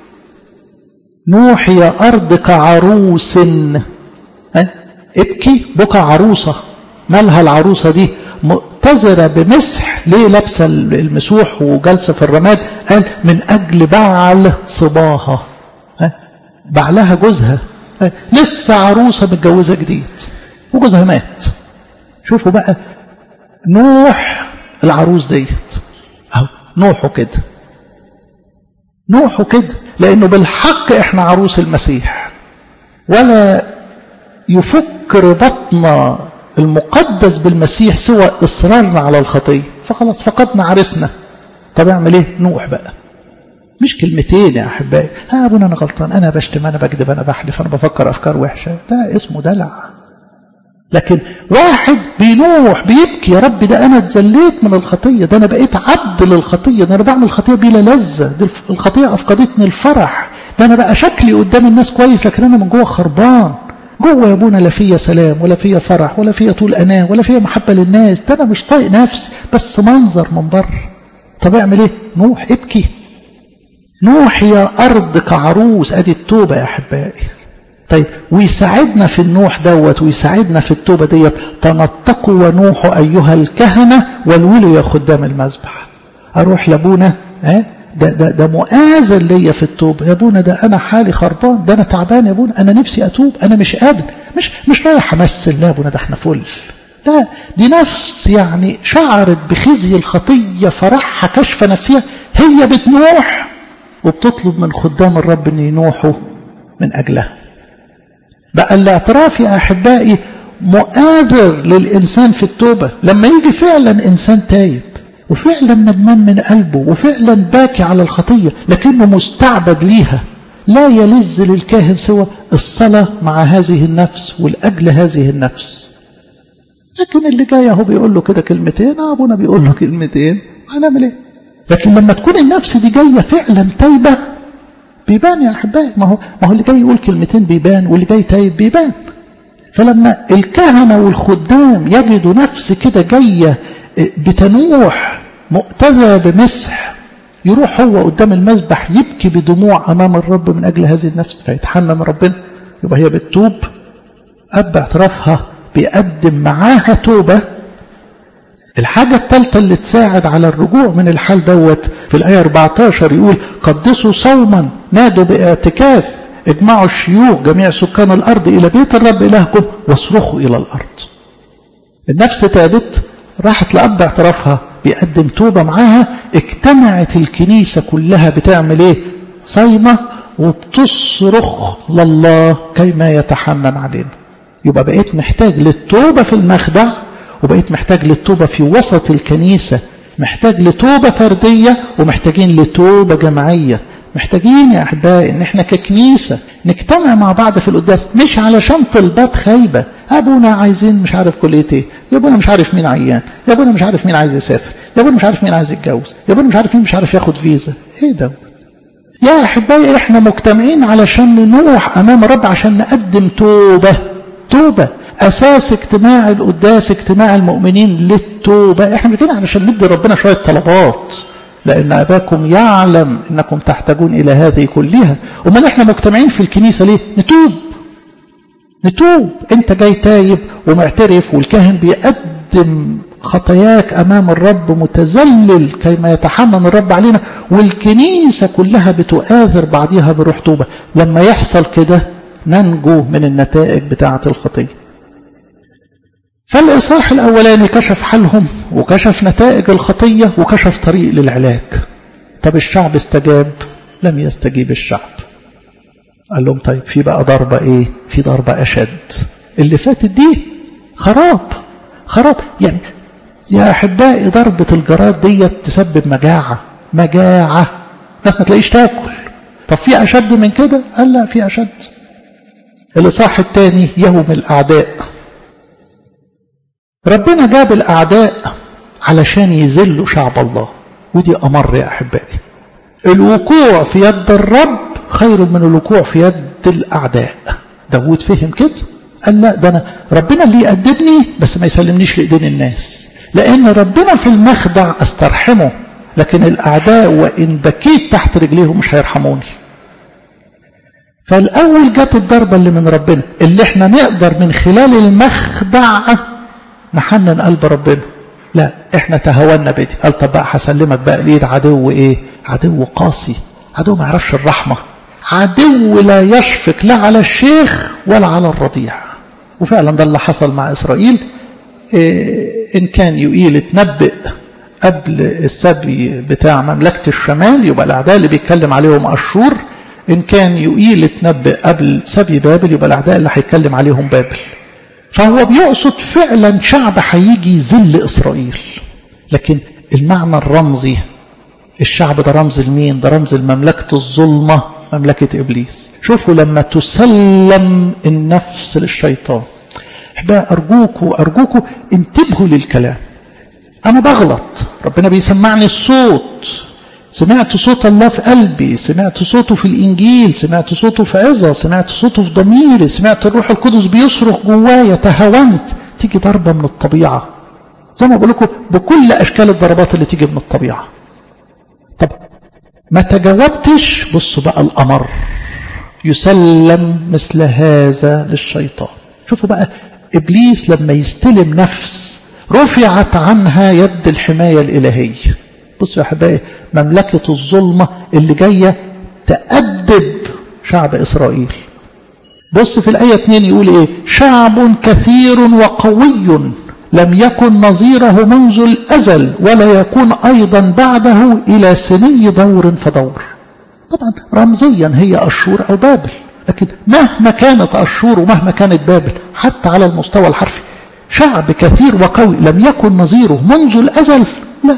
نوح يا ارض كعروس ها ابكي بكى عروسه مالها العروسه دي مؤتذرة بمسح ليه لابسة المسوح وجالسة في الرماد قال من أجل بعل صباها بعلها جوزها لسه عروسة متجوزة جديد وجوزها مات شوفوا بقى نوح العروس ديت اهو نوحه كده نوحه كده لأنه بالحق احنا عروس المسيح ولا يفك ربطنا المقدس بالمسيح سوى إصرارنا على الخطية فخلاص فقدنا عرسنا طب اعمل ايه نوح بقى مش كلمتين يا أحبائي ها أبونا أنا غلطان أنا بشتم أنا بكذب أنا بحلف أنا بفكر أفكار وحشة ده اسمه دلع لكن واحد بينوح بيبكي يا رب ده أنا اتذليت من الخطية ده أنا بقيت عبد للخطية ده أنا بعمل خطية بلا لذة دي الخطية أفقدتني الفرح ده أنا بقى شكلي قدام الناس كويس لكن أنا من جوه خربان جوه يا ابونا لا فيا سلام ولا فيا فرح ولا فيا طول اناه ولا فيا محبه للناس ده انا مش طايق نفسي بس منظر من بره طب اعمل ايه نوح ابكي نوح يا ارض كعروس ادي التوبه يا احبائي طيب ويساعدنا في النوح دوت ويساعدنا في التوبه ديت تنطقوا ونوحوا ايها الكهنه والولوا يا خدام المذبح اروح لابونا ها ده ده ده مؤاذن ليا في التوبه يا ابونا ده انا حالي خربان ده انا تعبان يا ابونا انا نفسي اتوب انا مش قادر مش مش رايح امثل لا يا ابونا ده احنا فل لا دي نفس يعني شعرت بخزي الخطيه فرحها كشف نفسها هي بتنوح وبتطلب من خدام الرب ان ينوحوا من اجلها بقى الاعتراف يا احبائي مؤاذر للانسان في التوبه لما يجي فعلا انسان تايب وفعلا ندمان من قلبه وفعلا باكي على الخطية لكنه مستعبد ليها لا يلز للكاهن سوى الصلاة مع هذه النفس والأجل هذه النفس لكن اللي جاي اهو بيقول له كده كلمتين ابونا بيقول له كلمتين هنعمل ايه لكن لما تكون النفس دي جايه فعلا تايبه بيبان يا احبائي ما هو ما هو اللي جاي يقول كلمتين بيبان واللي جاي تايب بيبان فلما الكهنه والخدام يجدوا نفس كده جايه بتنوح مؤتذى بمسح يروح هو قدام المذبح يبكي بدموع أمام الرب من أجل هذه النفس فيتحنن ربنا يبقى هي بتتوب أب اعترافها بيقدم معاها توبة الحاجة الثالثة اللي تساعد على الرجوع من الحال دوت في الآية 14 يقول قدسوا صوما نادوا باعتكاف اجمعوا الشيوخ جميع سكان الأرض إلى بيت الرب إلهكم واصرخوا إلى الأرض النفس تابت راحت لأب اعترافها بيقدم توبة معاها اجتمعت الكنيسة كلها بتعمل ايه صايمة وبتصرخ لله كيما يتحنن علينا يبقى بقيت محتاج للتوبة في المخدع وبقيت محتاج للتوبة في وسط الكنيسة محتاج لتوبة فردية ومحتاجين لتوبة جماعية محتاجين يا أحبائي إن إحنا ككنيسة نجتمع مع بعض في القداس مش علشان طلبات خايبة أبونا عايزين مش عارف كلية إيه يا أبونا مش عارف مين عيان يا أبونا مش عارف مين عايز يسافر يا أبونا مش عارف مين عايز يتجوز يا أبونا مش عارف مين مش عارف ياخد فيزا إيه ده يا أحبائي إحنا مجتمعين علشان ننوح أمام الرب عشان نقدم توبة توبة أساس اجتماع القداس اجتماع المؤمنين للتوبة إحنا مش كده علشان ندي ربنا شوية طلبات لأن أباكم يعلم أنكم تحتاجون إلى هذه كلها وما احنا مجتمعين في الكنيسة ليه نتوب نتوب أنت جاي تايب ومعترف والكاهن بيقدم خطاياك أمام الرب متذلل كيما يتحنن الرب علينا والكنيسة كلها بتؤاثر بعضها بروح توبة لما يحصل كده ننجو من النتائج بتاعة الخطية فالإصحاح الأولاني كشف حالهم وكشف نتائج الخطية وكشف طريق للعلاج طب الشعب استجاب لم يستجيب الشعب قال لهم طيب في بقى ضربة ايه في ضربة أشد اللي فاتت دي خراب خراب يعني يا أحبائي ضربة الجراد دي تسبب مجاعة مجاعة ناس ما تلاقيش تاكل طب في أشد من كده قال لا في أشد الإصحاح الثاني يوم الأعداء ربنا جاب الأعداء علشان يذلوا شعب الله ودي أمر يا أحبائي الوقوع في يد الرب خير من الوقوع في يد الأعداء داود فهم كده قال لا ده أنا ربنا اللي يأدبني بس ما يسلمنيش لإيدين الناس لأن ربنا في المخدع أسترحمه لكن الأعداء وإن بكيت تحت رجليهم مش هيرحموني فالأول جت الضربة اللي من ربنا اللي احنا نقدر من خلال المخدع نحنن قلب ربنا لا احنا تهاونا بدي قال طب بقى هسلمك بقى ليد عدو ايه عدو قاسي عدو ما يعرفش الرحمة عدو لا يشفق لا على الشيخ ولا على الرضيع وفعلا ده اللي حصل مع إسرائيل إيه إن كان يقيل اتنبئ قبل السبي بتاع مملكة الشمال يبقى الأعداء اللي بيتكلم عليهم أشور إن كان يقيل اتنبئ قبل سبي بابل يبقى الأعداء اللي هيتكلم عليهم بابل فهو بيقصد فعلا شعب هيجي يذل إسرائيل لكن المعنى الرمزي الشعب ده رمز لمين ده رمز المملكة الظلمة مملكة إبليس شوفوا لما تسلم النفس للشيطان احبائي أرجوكوا أرجوكوا انتبهوا للكلام أنا بغلط ربنا بيسمعني الصوت سمعت صوت الله في قلبي سمعت صوته في الإنجيل سمعت صوته في عظة سمعت صوته في ضميري سمعت الروح القدس بيصرخ جوايا تهاونت تيجي ضربة من الطبيعة زي ما بقول لكم بكل أشكال الضربات اللي تيجي من الطبيعة طب ما تجاوبتش بصوا بقى الأمر يسلم مثل هذا للشيطان شوفوا بقى إبليس لما يستلم نفس رفعت عنها يد الحماية الإلهية بصوا يا حبايبي مملكة الظلمة اللي جاية تأدب شعب إسرائيل بص في الآية 2 يقول إيه شعب كثير وقوي لم يكن نظيره منذ الأزل ولا يكون أيضا بعده إلى سني دور فدور طبعا رمزيا هي أشور أو بابل لكن مهما كانت أشور ومهما كانت بابل حتى على المستوى الحرفي شعب كثير وقوي لم يكن نظيره منذ الأزل لا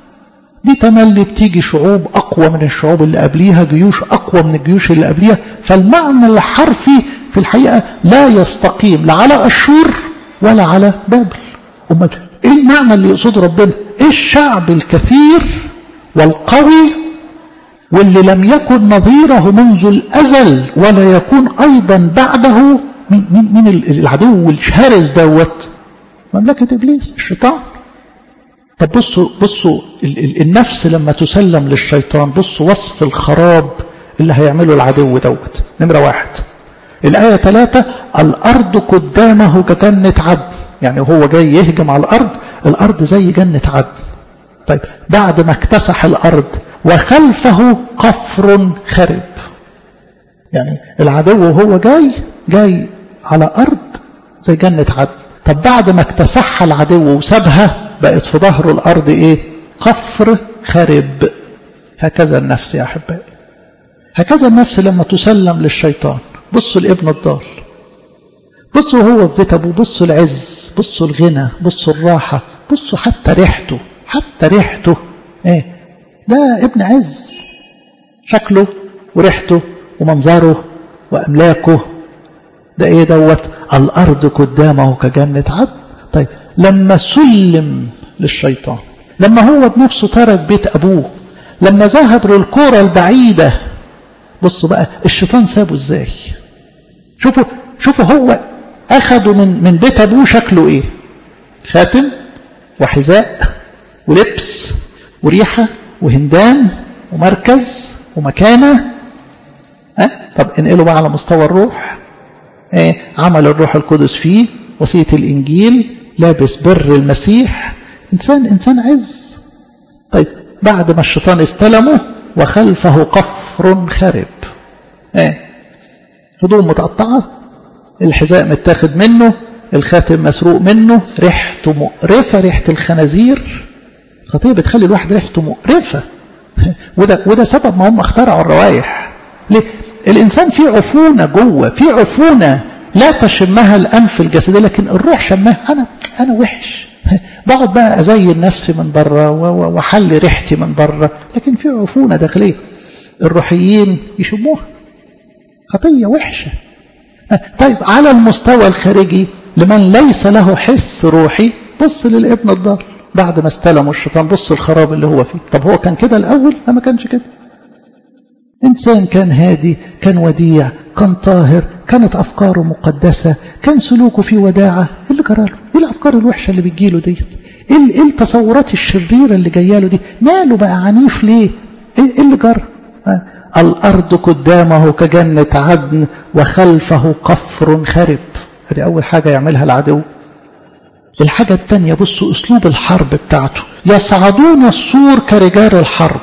دي تملي بتيجي شعوب أقوى من الشعوب اللي قبليها جيوش أقوى من الجيوش اللي قبليها فالمعنى الحرفي في الحقيقة لا يستقيم لا على أشور ولا على بابل أمال إيه المعنى اللي يقصد ربنا إيه الشعب الكثير والقوي واللي لم يكن نظيره منذ الأزل ولا يكون أيضا بعده من, من, من العدو الشرس دوت مملكة إبليس الشيطان طب بصوا بصوا النفس لما تسلم للشيطان بصوا وصف الخراب اللي هيعمله العدو دوت نمرة واحد الآية ثلاثة الأرض قدامه كجنة عدن يعني هو جاي يهجم على الأرض الأرض زي جنة عدن طيب بعد ما اكتسح الأرض وخلفه قفر خرب يعني العدو وهو جاي جاي على أرض زي جنة عدن طب بعد ما اكتسحها العدو وسابها بقت في ظهره الأرض إيه قفر خرب هكذا النفس يا أحبائي هكذا النفس لما تسلم للشيطان بصوا الابن الضال بصوا هو في بيت أبوه بصوا العز بصوا الغنى بصوا الراحة بصوا حتى ريحته حتى ريحته ايه ده ابن عز شكله وريحته ومنظره وأملاكه ده ايه دوت الأرض قدامه كجنة عدن طيب لما سلم للشيطان لما هو بنفسه ترك بيت أبوه لما ذهب للكرة البعيدة بصوا بقى الشيطان سابه ازاي شوفوا شوفوا هو أخده من من بيت أبوه شكله إيه خاتم وحذاء ولبس وريحة وهندام ومركز ومكانة أه؟ طب انقله بقى على مستوى الروح ايه عمل الروح القدس فيه وصية الإنجيل لابس بر المسيح إنسان إنسان عز طيب بعد ما الشيطان استلمه وخلفه قفر خرب ايه هدوم متقطعة الحذاء متاخد منه الخاتم مسروق منه ريحته مقرفة ريحة الخنازير خطية بتخلي الواحد ريحته مقرفة وده, وده سبب ما هم اخترعوا الروايح ليه؟ الإنسان فيه عفونة جوه فيه عفونة لا تشمها الأنف الجسدي لكن الروح شمها أنا أنا وحش بقعد بقى أزين نفسي من بره وأحلي ريحتي من بره لكن في عفونة داخلية الروحيين يشموها خطية وحشة طيب على المستوى الخارجي لمن ليس له حس روحي بص للابن الضال بعد ما استلموا الشيطان بص الخراب اللي هو فيه طب هو كان كده الأول لا ما كانش كده إنسان كان هادي كان وديع كان طاهر كانت أفكاره مقدسة كان سلوكه فيه وداعة إيه اللي جراله إيه الأفكار الوحشة اللي بتجيله ديت إيه التصورات الشريرة اللي جاياله دي ماله بقى عنيف ليه إيه اللي جرى الأرض قدامه كجنة عدن وخلفه قفر خرب هذه أول حاجة يعملها العدو الحاجة الثانية بصوا أسلوب الحرب بتاعته يصعدون السور كرجال الحرب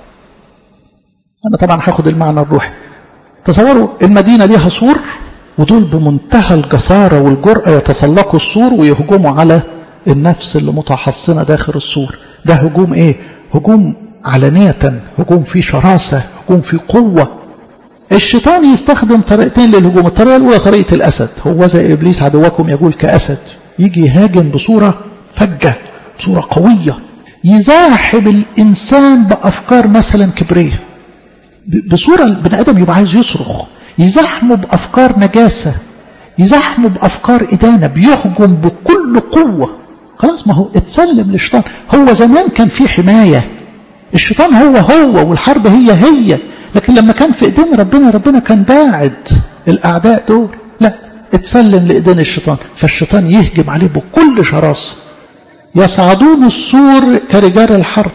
أنا طبعا هاخد المعنى الروحي تصوروا المدينة ليها سور ودول بمنتهى الجسارة والجرأة يتسلقوا السور ويهجموا على النفس اللي متحصنة داخل السور ده هجوم ايه هجوم علانية هجوم فيه شراسة هجوم فيه قوة الشيطان يستخدم طريقتين للهجوم الطريقة الأولى طريقة الأسد هو زي إبليس عدوكم يقول كأسد يجي يهاجم بصورة فجة بصورة قوية يزاحم الإنسان بأفكار مثلا كبرية بصورة البني آدم يبقى عايز يصرخ يزحمه بأفكار نجاسة يزحمه بأفكار إدانة بيهجم بكل قوة خلاص ما هو اتسلم للشيطان هو زمان كان في حماية الشيطان هو هو والحرب هي هي لكن لما كان في ايدين ربنا ربنا كان باعد الأعداء دول لا اتسلم لإيدين الشيطان فالشيطان يهجم عليه بكل شراسة يصعدون السور كرجال الحرب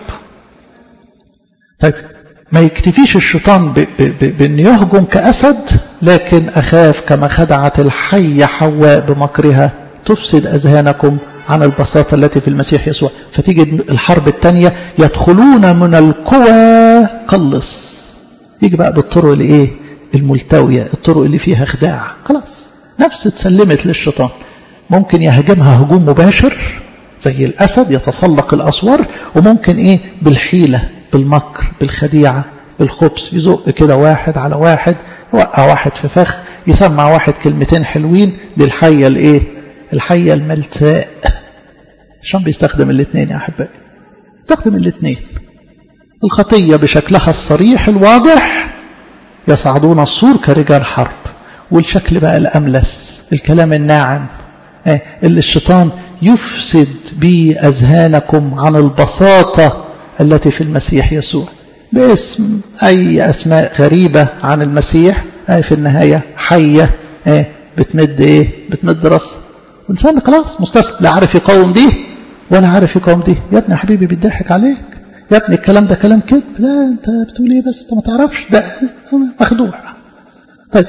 طيب ما يكتفيش الشيطان بأن يهجم كأسد لكن أخاف كما خدعت الحية حواء بمكرها تفسد أذهانكم عن البساطة التي في المسيح يسوع فتيجي الحرب الثانية يدخلون من القوى قلص يجي بقى بالطرق الايه الملتوية الطرق اللي فيها خداع خلاص نفس اتسلمت للشيطان ممكن يهاجمها هجوم مباشر زي الأسد يتسلق الأسوار وممكن إيه بالحيلة بالمكر بالخديعة بالخبث يزق كده واحد على واحد يوقع واحد في فخ يسمع واحد كلمتين حلوين دي الحية الايه الحية الملساء عشان بيستخدم الاثنين يا أحبائي يستخدم الاثنين الخطية بشكلها الصريح الواضح يصعدون السور كرجال حرب والشكل بقى الأملس الكلام الناعم اللي الشيطان يفسد به أذهانكم عن البساطة التي في المسيح يسوع باسم أي أسماء غريبة عن المسيح أي في النهاية حية بتمد إيه بتمد رأس الإنسان خلاص مستسلم لا عارف يقاوم دي ولا عارف يقاوم دي يا ابني يا حبيبي بيضحك عليك يا ابني الكلام ده كلام كذب لا انت بتقول ايه بس انت ما تعرفش ده مخدوع طيب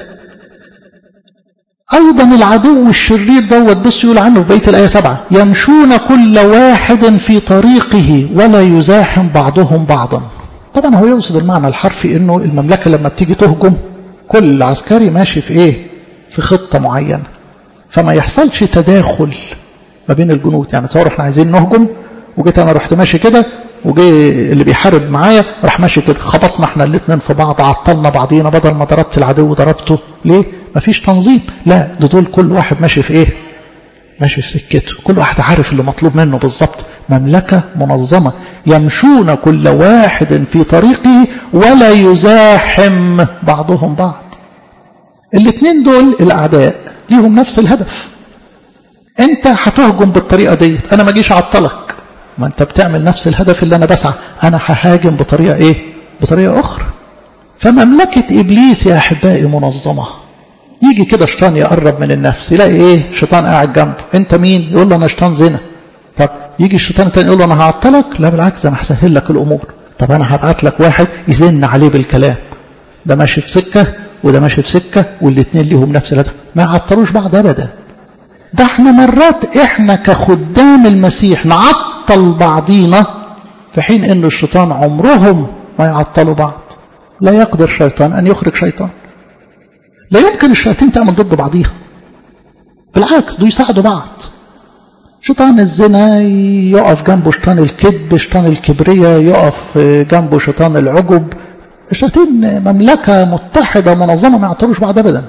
أيضا العدو الشرير دوت بص يقول عنه في بيت الآية سبعة يمشون كل واحد في طريقه ولا يزاحم بعضهم بعضا طبعا هو يقصد المعنى الحرفي انه المملكة لما بتيجي تهجم كل عسكري ماشي في ايه في خطة معينة فما يحصلش تداخل ما بين الجنود يعني تصور احنا عايزين نهجم وجيت انا رحت ماشي كده وجي اللي بيحارب معايا راح ماشي كده خبطنا احنا الاثنين في بعض عطلنا بعضينا بدل ما ضربت العدو ضربته ليه مفيش تنظيم لا ده دول كل واحد ماشي في ايه ماشي في سكته كل واحد عارف اللي مطلوب منه بالظبط مملكة منظمة يمشون كل واحد في طريقه ولا يزاحم بعضهم بعض الاثنين دول الاعداء ليهم نفس الهدف انت هتهجم بالطريقة ديت انا ما اجيش اعطلك ما انت بتعمل نفس الهدف اللي انا بسعى انا ههاجم بطريقة ايه بطريقة اخرى فمملكة ابليس يا احبائي منظمة يجي كده شيطان يقرب من النفس يلاقي ايه شيطان قاعد جنبه انت مين يقول له انا شيطان زنا طب يجي الشيطان التاني يقول له انا هعطلك لا بالعكس انا هسهل لك الامور طب انا هبعت لك واحد يزن عليه بالكلام ده ماشي في سكة وده ماشي في سكة والاثنين ليهم نفس الهدف ما يعطلوش بعض ابدا ده احنا مرات احنا كخدام المسيح نعطل بعضينا في حين ان الشيطان عمرهم ما يعطلوا بعض لا يقدر شيطان ان يخرج شيطان لا يمكن الشياطين تعمل ضد بعضيها بالعكس دول يساعدوا بعض شيطان الزنا يقف جنبه شيطان الكذب شيطان الكبرية يقف جنبه شيطان العجب الشياطين مملكة متحدة منظمة ما يعطروش بعض أبدا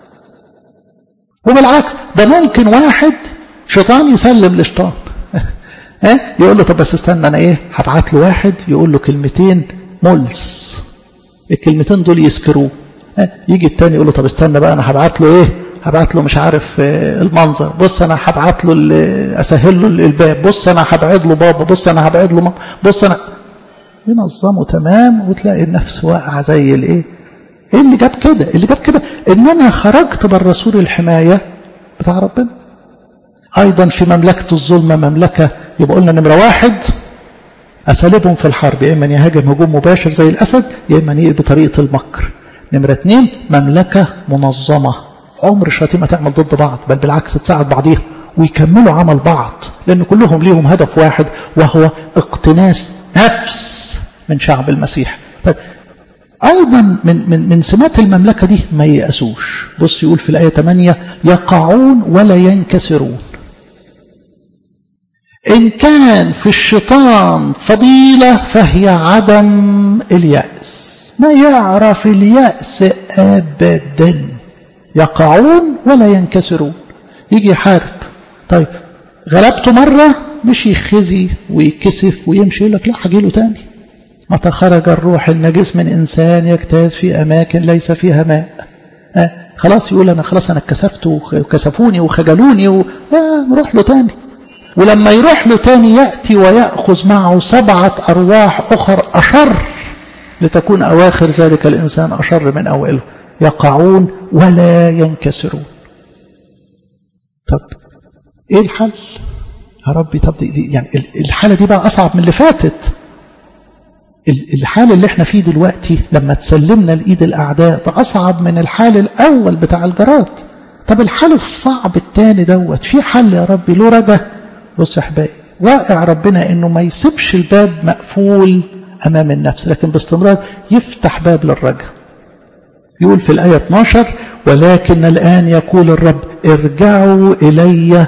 وبالعكس ده ممكن واحد شيطان يسلم لشيطان ها يقول له طب بس استنى انا ايه هبعت له واحد يقول له كلمتين ملس الكلمتين دول يسكروه يجي التاني يقول له طب استنى بقى انا هبعت له ايه هبعت له مش عارف المنظر بص انا هبعت له اسهل له الباب بص انا هبعد له بابا بص انا هبعد له ماما بص انا ينظمه تمام وتلاقي النفس واقعه زي الايه ايه اللي جاب كده اللي جاب كده ان انا خرجت بره سور الحمايه بتاع ربنا ايضا في مملكه الظلمه مملكه يبقى قلنا نمره واحد اساليبهم في الحرب يا اما يهاجم هجوم مباشر زي الاسد يا اما يقل بطريقه المكر نمره اثنين مملكه منظمه عمر الشياطين ما تعمل ضد بعض بل بالعكس تساعد بعضيها ويكملوا عمل بعض لأن كلهم ليهم هدف واحد وهو اقتناس نفس من شعب المسيح طيب أيضا من, من, من سمات المملكة دي ما ييأسوش بص يقول في الآية 8 يقعون ولا ينكسرون إن كان في الشيطان فضيلة فهي عدم اليأس ما يعرف اليأس أبداً يقعون ولا ينكسرون يجي يحارب طيب غلبته مرة مش يخزي ويكسف ويمشي يقول لك لا هجيله تاني متى خرج الروح النجس من إنسان يجتاز في أماكن ليس فيها ماء آه خلاص يقول أنا خلاص أنا اتكسفت وكسفوني وخجلوني و... لا نروح له تاني ولما يروح له تاني يأتي ويأخذ معه سبعة أرواح أخر أشر لتكون أواخر ذلك الإنسان أشر من أوله يقعون ولا ينكسرون طب ايه الحل يا ربي طب دي, دي يعني الحالة دي بقى أصعب من اللي فاتت الحال اللي احنا فيه دلوقتي لما تسلمنا لإيد الأعداء ده أصعب من الحال الأول بتاع الجراد طب الحال الصعب التاني دوت في حل يا ربي له رجا بص يا حبايبي رائع ربنا انه ما يسيبش الباب مقفول امام النفس لكن باستمرار يفتح باب للرجا يقول في الآية 12 ولكن الآن يقول الرب ارجعوا إلي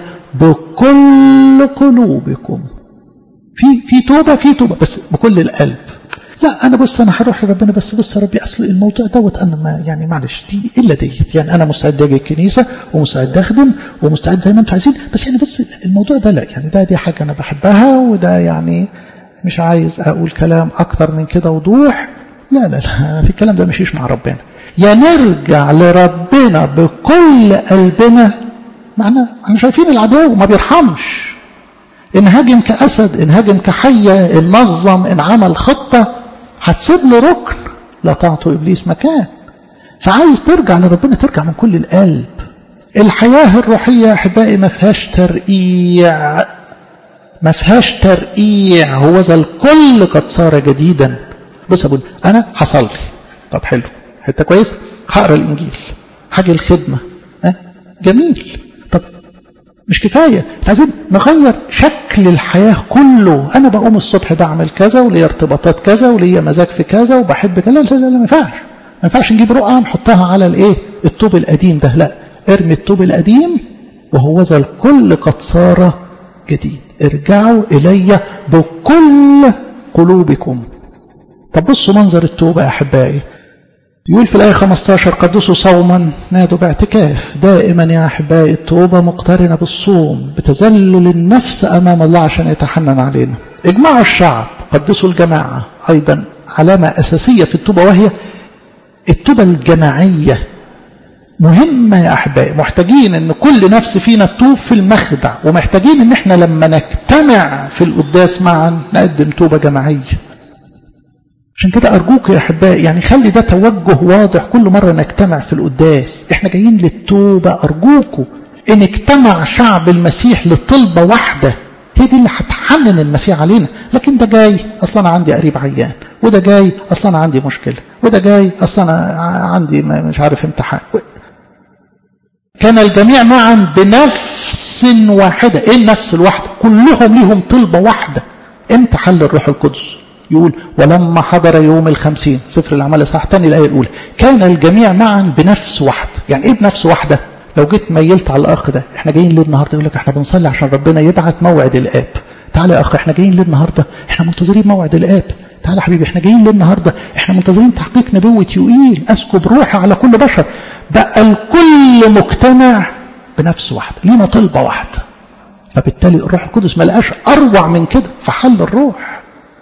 بكل قلوبكم في في توبة في توبة بس بكل القلب لا أنا بص أنا هروح لربنا بس بص يا ربي أصل الموضوع دوت أنا ما يعني معلش دي إلا ديت يعني أنا مستعد أجي الكنيسة ومستعد أخدم ومستعد زي ما أنتم عايزين بس يعني بص الموضوع ده لا يعني ده دي حاجة أنا بحبها وده يعني مش عايز أقول كلام أكتر من كده وضوح لا لا لا في الكلام ده مشيش مع ربنا يا نرجع لربنا بكل قلبنا معنا احنا شايفين العدو ما بيرحمش ان هاجم كأسد ان هاجم كحية ان نظم ان عمل خطة هتسيب له ركن لا تعطوا إبليس مكان فعايز ترجع لربنا ترجع من كل القلب الحياة الروحية يا أحبائي ما فيهاش ترقيع ما فيهاش ترقيع هو ذا الكل قد صار جديدا بص أقول أنا هصلي طب حلو حته كويسه هقرا الانجيل حاجه الخدمه أه؟ جميل طب مش كفايه لازم نغير شكل الحياه كله انا بقوم الصبح بعمل كذا وليا ارتباطات كذا وليا مزاج في كذا وبحب كذا لا لا لا ما ينفعش ما ينفعش نجيب رقعه نحطها على الايه الطوب القديم ده لا ارمي الطوب القديم وهو ذا الكل قد صار جديد ارجعوا الي بكل قلوبكم طب بصوا منظر التوبه يا احبائي يقول في الآية 15 قدسوا صوما نادوا باعتكاف دائما يا أحبائي التوبة مقترنة بالصوم بتذلل النفس أمام الله عشان يتحنن علينا اجمعوا الشعب قدسوا الجماعة أيضا علامة أساسية في التوبة وهي التوبة الجماعية مهمة يا أحبائي محتاجين أن كل نفس فينا تتوب في المخدع ومحتاجين أن احنا لما نجتمع في القداس معا نقدم توبة جماعية عشان كده أرجوك يا أحبائي يعني خلي ده توجه واضح كل مرة نجتمع في القداس احنا جايين للتوبة أرجوكوا إن اجتمع شعب المسيح لطلبة واحدة هي دي اللي هتحنن المسيح علينا لكن ده جاي أصلا أنا عندي قريب عيان وده جاي أصلا أنا عندي مشكلة وده جاي أصلا أنا عندي مش عارف امتحان كان الجميع معا بنفس واحدة ايه النفس الواحدة كلهم ليهم طلبة واحدة امتى حل الروح القدس يقول ولما حضر يوم الخمسين سفر الأعمال الإصحاح الثاني الآية الأولى كان الجميع معا بنفس واحدة يعني إيه بنفس واحدة لو جيت ميلت على الاخ ده احنا جايين ليه النهارده يقول لك احنا بنصلي عشان ربنا يبعت موعد الاب تعالى يا اخ احنا جايين ليه النهارده احنا منتظرين موعد الاب تعالى يا حبيبي احنا جايين ليه النهارده احنا منتظرين تحقيق نبوه يوئيل اسكب روحي على كل بشر بقى الكل مجتمع بنفس واحده لينا طلبه واحده فبالتالي الروح القدس ما لقاش اروع من كده في حل الروح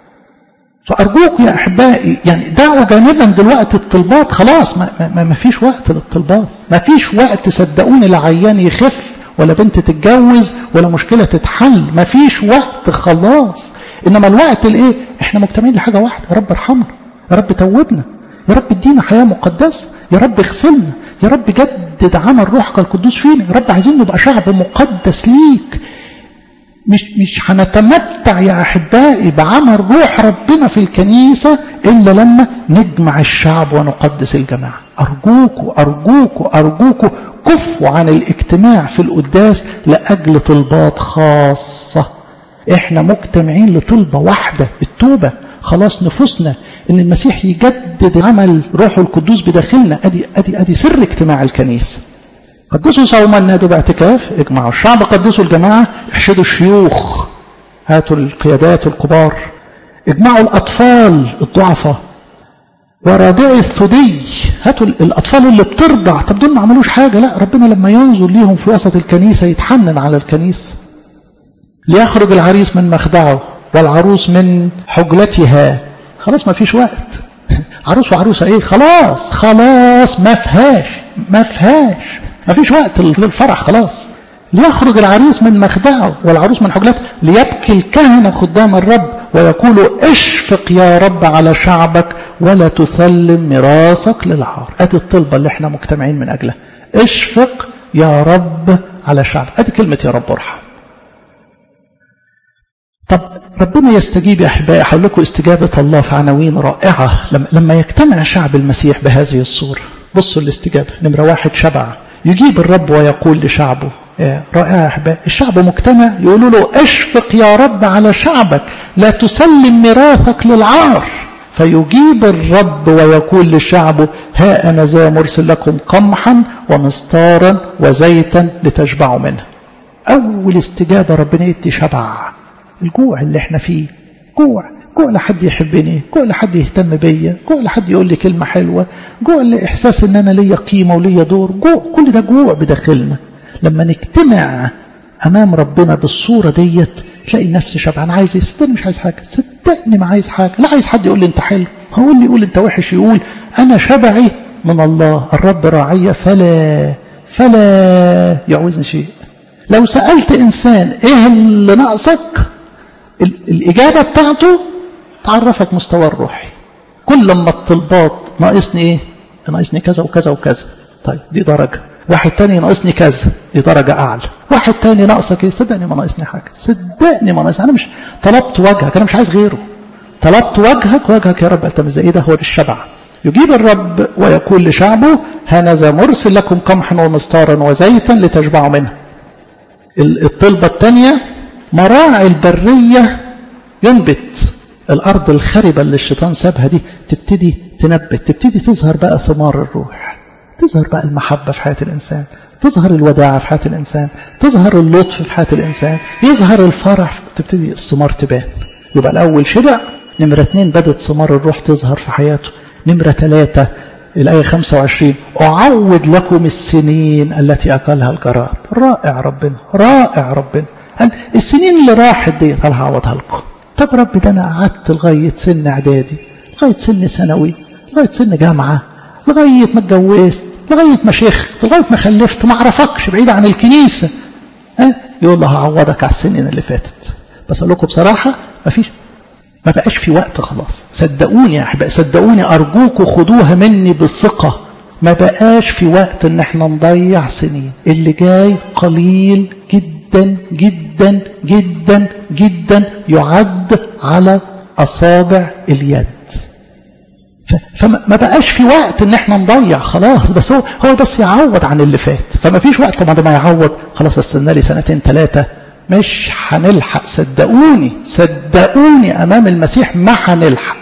فارجوك يا احبائي يعني دعوا جانبا دلوقتي الطلبات خلاص ما, ما, ما فيش وقت للطلبات ما فيش وقت صدقوني لا عيان يخف ولا بنت تتجوز ولا مشكله تتحل ما فيش وقت خلاص انما الوقت الايه احنا مجتمعين لحاجه واحده يا رب ارحمنا يا رب توبنا يا رب ادينا حياه مقدسه يا رب اغسلنا يا رب جدد عمل روحك القدوس فينا يا رب عايزين نبقى شعب مقدس ليك مش مش هنتمتع يا احبائي بعمل روح ربنا في الكنيسه الا لما نجمع الشعب ونقدس الجماعه ارجوكوا ارجوكوا ارجوكوا كفوا عن الاجتماع في القداس لاجل طلبات خاصه احنا مجتمعين لطلبه واحده التوبه خلاص نفوسنا ان المسيح يجدد عمل روحه القدوس بداخلنا ادي ادي ادي سر اجتماع الكنيسه قدسوا صوما نادوا باعتكاف اجمعوا الشعب قدسوا الجماعة احشدوا الشيوخ هاتوا القيادات الكبار اجمعوا الأطفال الضعفاء ورادعي الثدي هاتوا الأطفال اللي بترضع طب دول ما عملوش حاجة لا ربنا لما ينظر ليهم في وسط الكنيسة يتحنن على الكنيسة ليخرج العريس من مخدعه والعروس من حجلتها خلاص ما فيش وقت عروس وعروسة ايه خلاص خلاص ما فيهاش ما فيهاش ما فيش وقت للفرح خلاص ليخرج العريس من مخدعه والعروس من حجلته ليبكي الكهنة خدام الرب ويقولوا اشفق يا رب على شعبك ولا تسلم ميراثك للعار ادي الطلبة اللي احنا مجتمعين من اجلها اشفق يا رب على شعبك ادي كلمة يا رب ارحم طب ربنا يستجيب يا احبائي هقول لكم استجابة الله في عناوين رائعة لما يجتمع شعب المسيح بهذه الصورة بصوا الاستجابة نمرة واحد شبع يجيب الرب ويقول لشعبه رائع يا أحباب الشعب مجتمع يقولوا له اشفق يا رب على شعبك لا تسلم ميراثك للعار فيجيب الرب ويقول لشعبه ها أنا ذا مرسل لكم قمحا ومستارا وزيتا لتشبعوا منه أول استجابة ربنا يدي شبع الجوع اللي احنا فيه جوع جوع لحد يحبني جوع لحد يهتم بيا جوع لحد يقول لي كلمة حلوة جوع لإحساس إن أنا ليا قيمة وليا دور جوع كل ده جوع بداخلنا لما نجتمع أمام ربنا بالصورة ديت تلاقي نفسي شبعان عايز ايه صدقني مش عايز حاجة صدقني ما عايز حاجة لا عايز حد يقول لي أنت حلو هقول لي يقول أنت وحش يقول أنا شبعي من الله الرب راعي فلا فلا يعوزني شيء لو سألت إنسان إيه اللي ناقصك الإجابة بتاعته تعرفك مستوى الروحي كل ما الطلبات ناقصني ايه ناقصني كذا وكذا وكذا طيب دي درجة واحد تاني ناقصني كذا دي درجة أعلى واحد تاني ناقصك ايه صدقني ما ناقصني حاجة صدقني ما ناقصني أنا مش طلبت وجهك أنا مش عايز غيره طلبت وجهك وجهك يا رب التمس ايه ده هو الشبع يجيب الرب ويقول لشعبه هنذا مرسل لكم قمحا ومستارا وزيتا لتشبعوا منه الطلبة الثانية مراعي البرية ينبت الأرض الخربة اللي الشيطان سابها دي تبتدي تنبت تبتدي تظهر بقى ثمار الروح تظهر بقى المحبة في حياة الإنسان تظهر الوداعة في حياة الإنسان تظهر اللطف في حياة الإنسان يظهر الفرح تبتدي الثمار تبان يبقى الأول شبع نمرة اتنين بدت ثمار الروح تظهر في حياته نمرة ثلاثة الآية 25 أعوض لكم السنين التي أكلها الجراد رائع ربنا رائع ربنا قال السنين اللي راحت دي أنا هعوضها لكم طب رب ده أنا قعدت لغاية سن إعدادي لغاية سن ثانوي لغاية سن جامعة لغاية ما اتجوزت لغاية ما شيخت لغاية ما خلفت ما أعرفكش بعيد عن الكنيسة أه؟ يقول له هعوضك على السنين اللي فاتت بس أقول لكم بصراحة ما فيش ما بقاش في وقت خلاص صدقوني يا احبائي صدقوني ارجوكوا خدوها مني بالثقه ما بقاش في وقت ان احنا نضيع سنين اللي جاي قليل جدا جدا جدا جدا يعد على اصابع اليد فما بقاش في وقت ان احنا نضيع خلاص بس هو هو بس يعوض عن اللي فات فما فيش وقت بعد ما يعوض خلاص استنى لي سنتين ثلاثه مش هنلحق صدقوني صدقوني امام المسيح ما هنلحق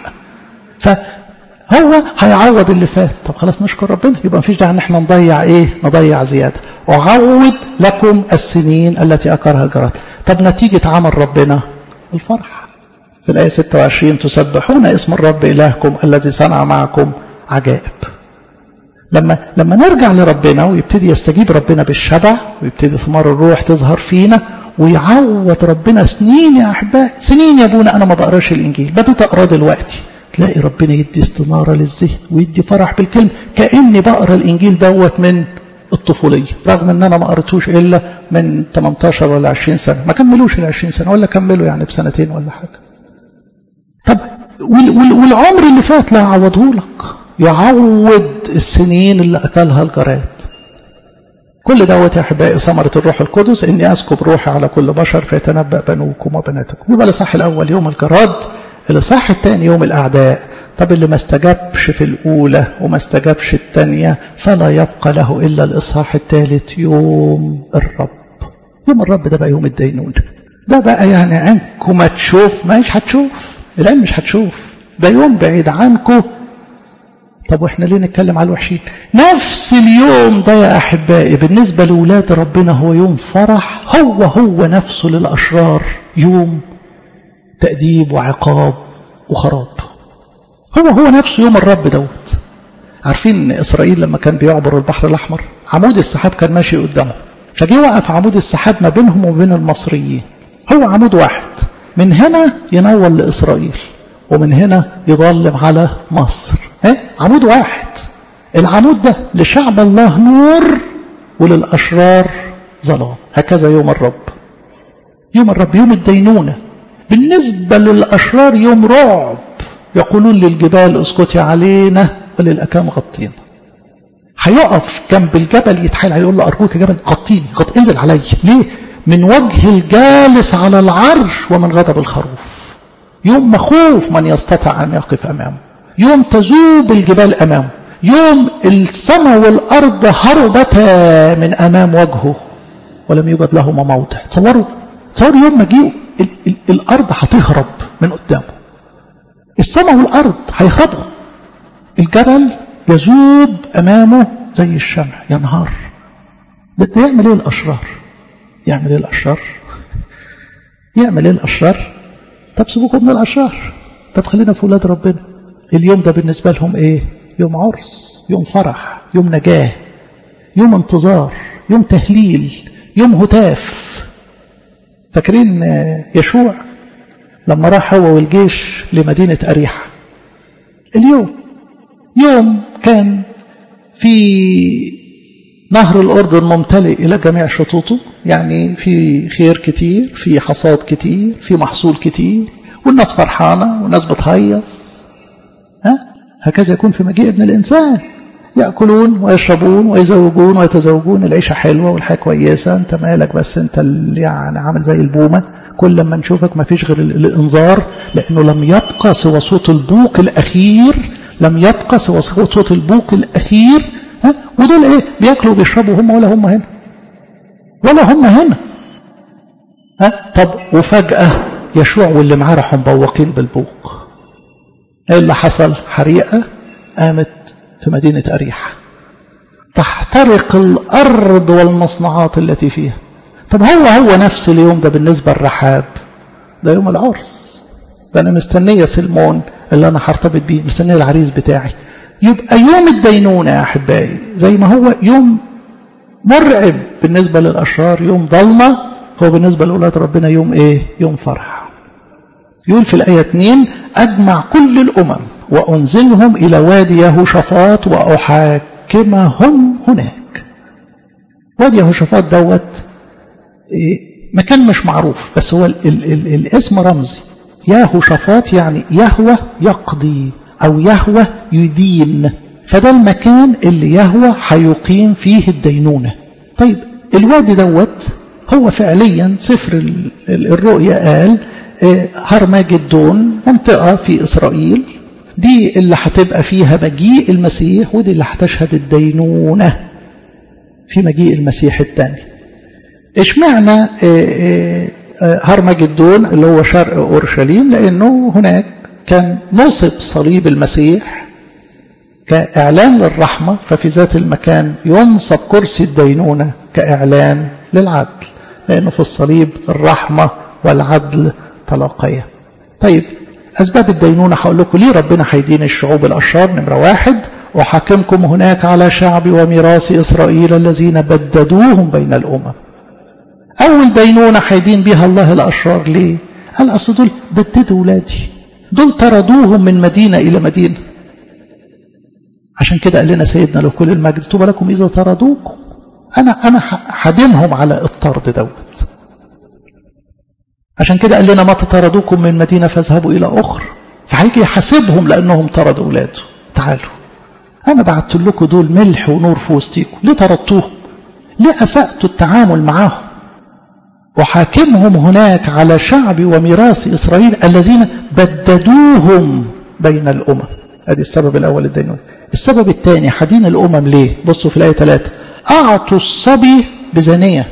فهو هيعوض اللي فات طب خلاص نشكر ربنا يبقى مفيش داعي ان احنا نضيع ايه نضيع زياده أعوض لكم السنين التي أكرها الجراد طب نتيجة عمل ربنا الفرح في الآية 26 تسبحون اسم الرب إلهكم الذي صنع معكم عجائب لما لما نرجع لربنا ويبتدي يستجيب ربنا بالشبع ويبتدي ثمار الروح تظهر فينا ويعوض ربنا سنين يا احبائي سنين يا ابونا انا ما بقراش الانجيل بدات اقراه دلوقتي تلاقي ربنا يدي استناره للذهن ويدي فرح بالكلمه كاني بقرا الانجيل دوت من الطفوليه رغم ان انا ما قريتوش الا من 18 ولا 20 سنه ما كملوش ال 20 سنه ولا كملوا يعني بسنتين ولا حاجه طب والعمر اللي فات لا يعوضه لك يعوض السنين اللي اكلها الجراد كل دوت يا احبائي ثمره الروح القدس اني اسكب روحي على كل بشر فيتنبا بنوكم وبناتكم يبقى الاصحاح الاول يوم الجراد الاصحاح الثاني يوم الاعداء طب اللي ما استجابش في الاولى وما استجابش الثانيه فلا يبقى له الا الاصحاح الثالث يوم الرب يوم الرب ده بقى يوم الدينون ده بقى يعني عينكم ما تشوف مش هتشوف العين مش هتشوف ده يوم بعيد عنكم طب واحنا ليه نتكلم على الوحشين نفس اليوم ده يا احبائي بالنسبه لاولاد ربنا هو يوم فرح هو هو نفسه للاشرار يوم تاديب وعقاب وخراب هو هو نفسه يوم الرب دوت عارفين اسرائيل لما كان بيعبر البحر الاحمر عمود السحاب كان ماشي قدامه فجه وقف عمود السحاب ما بينهم وبين المصريين هو عمود واحد من هنا ينور لاسرائيل ومن هنا يظلم على مصر ها؟ عمود واحد العمود ده لشعب الله نور وللأشرار ظلام هكذا يوم الرب يوم الرب يوم الدينونة بالنسبة للأشرار يوم رعب يقولون للجبال اسكتي علينا وللأكام غطينا هيقف جنب الجبل يتحايل عليه يقول له أرجوك يا جبل غطيني غط انزل عليا ليه؟ من وجه الجالس على العرش ومن غضب الخروف يوم مخوف من يستطيع أن يقف أمامه يوم تذوب الجبال أمامه يوم السماء والأرض هربتا من أمام وجهه ولم يوجد لهما موضع تصوروا تصوروا يوم مجيء ال ال الأرض هتهرب من قدامه السماء والأرض هيهربوا الجبل يذوب أمامه زي الشمع ينهار ده, ده يعمل ايه الأشرار يعمل ايه الأشرار يعمل ايه الأشرار طب سيبوكم من الأشرار طب خلينا في ولاد ربنا اليوم ده بالنسبة لهم ايه يوم عرس يوم فرح يوم نجاة يوم انتظار يوم تهليل يوم هتاف فاكرين يشوع لما راح هو والجيش لمدينة أريحة اليوم يوم كان في نهر الأردن ممتلئ إلى جميع شطوطه يعني في خير كتير في حصاد كتير في محصول كتير والناس فرحانة والناس بتهيص ها؟ هكذا يكون في مجيء ابن الإنسان يأكلون ويشربون ويزوجون ويتزوجون العيشة حلوة والحياة كويسة أنت مالك بس أنت اللي يعني عامل زي البومة كل لما نشوفك ما فيش غير الإنذار لأنه لم يبقى سوى صوت البوق الأخير لم يبقى سوى صوت البوق الأخير ها؟ ودول إيه بيأكلوا وبيشربوا هم ولا هم هنا ولا هم هنا ها؟ طب وفجأة يشوع واللي معاه راحوا مبوقين بالبوق ايه اللي حصل حريقة قامت في مدينة أريحة تحترق الأرض والمصنعات التي فيها طب هو هو نفس اليوم ده بالنسبة للرحاب ده يوم العرس ده أنا مستنية سلمون اللي أنا هرتبط بيه مستنية العريس بتاعي يبقى يوم الدينونة يا أحبائي زي ما هو يوم مرعب بالنسبة للأشرار يوم ضلمة هو بالنسبة لأولاد ربنا يوم إيه يوم فرح يقول في الآية 2 أجمع كل الأمم وأنزلهم إلى وادي يهوشافاط وأحاكمهم هناك وادي يهوشافاط دوت مكان مش معروف بس هو ال ال ال الاسم رمزي يهوشافاط يعني يهوى يقضي أو يهوى يدين فده المكان اللي يهوى هيقيم فيه الدينونة طيب الوادي دوت هو فعليا سفر الرؤيا قال هرمجدون منطقة في إسرائيل دي اللي هتبقى فيها مجيء المسيح ودي اللي هتشهد الدينونة في مجيء المسيح الثاني اشمعنى هرمجدون اللي هو شرق أورشليم لأنه هناك كان نصب صليب المسيح كإعلان للرحمة ففي ذات المكان ينصب كرسي الدينونة كإعلان للعدل لأنه في الصليب الرحمة والعدل تلاقيا طيب أسباب الدينونة هقول لكم ليه ربنا هيدين الشعوب الأشرار نمرة واحد وحاكمكم هناك على شعبي وميراث إسرائيل الذين بددوهم بين الأمم أول دينونة هيدين بها الله الأشرار ليه قال أصل دول بددوا ولادي دول طردوهم من مدينة إلى مدينة عشان كده قال لنا سيدنا له كل المجد طوبى لكم إذا طردوكم أنا أنا هدمهم على الطرد دوت عشان كده قال لنا ما تطردوكم من مدينة فاذهبوا إلى أخرى فهيجي يحاسبهم لأنهم طردوا أولاده تعالوا أنا بعت لكم دول ملح ونور في وسطيكم ليه طردتوهم ليه أسأتوا التعامل معهم وحاكمهم هناك على شعبي وميراث إسرائيل الذين بددوهم بين الأمم ادي السبب الأول الدينون السبب الثاني حدين الأمم ليه بصوا في الآية 3 أعطوا الصبي بزانية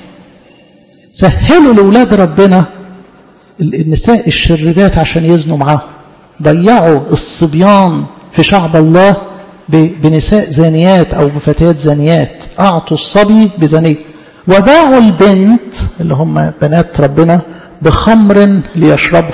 سهلوا لأولاد ربنا النساء الشريرات عشان يزنوا معاهم ضيعوا الصبيان في شعب الله بنساء زانيات أو بفتيات زانيات أعطوا الصبي بزانية وباعوا البنت اللي هم بنات ربنا بخمر ليشربوا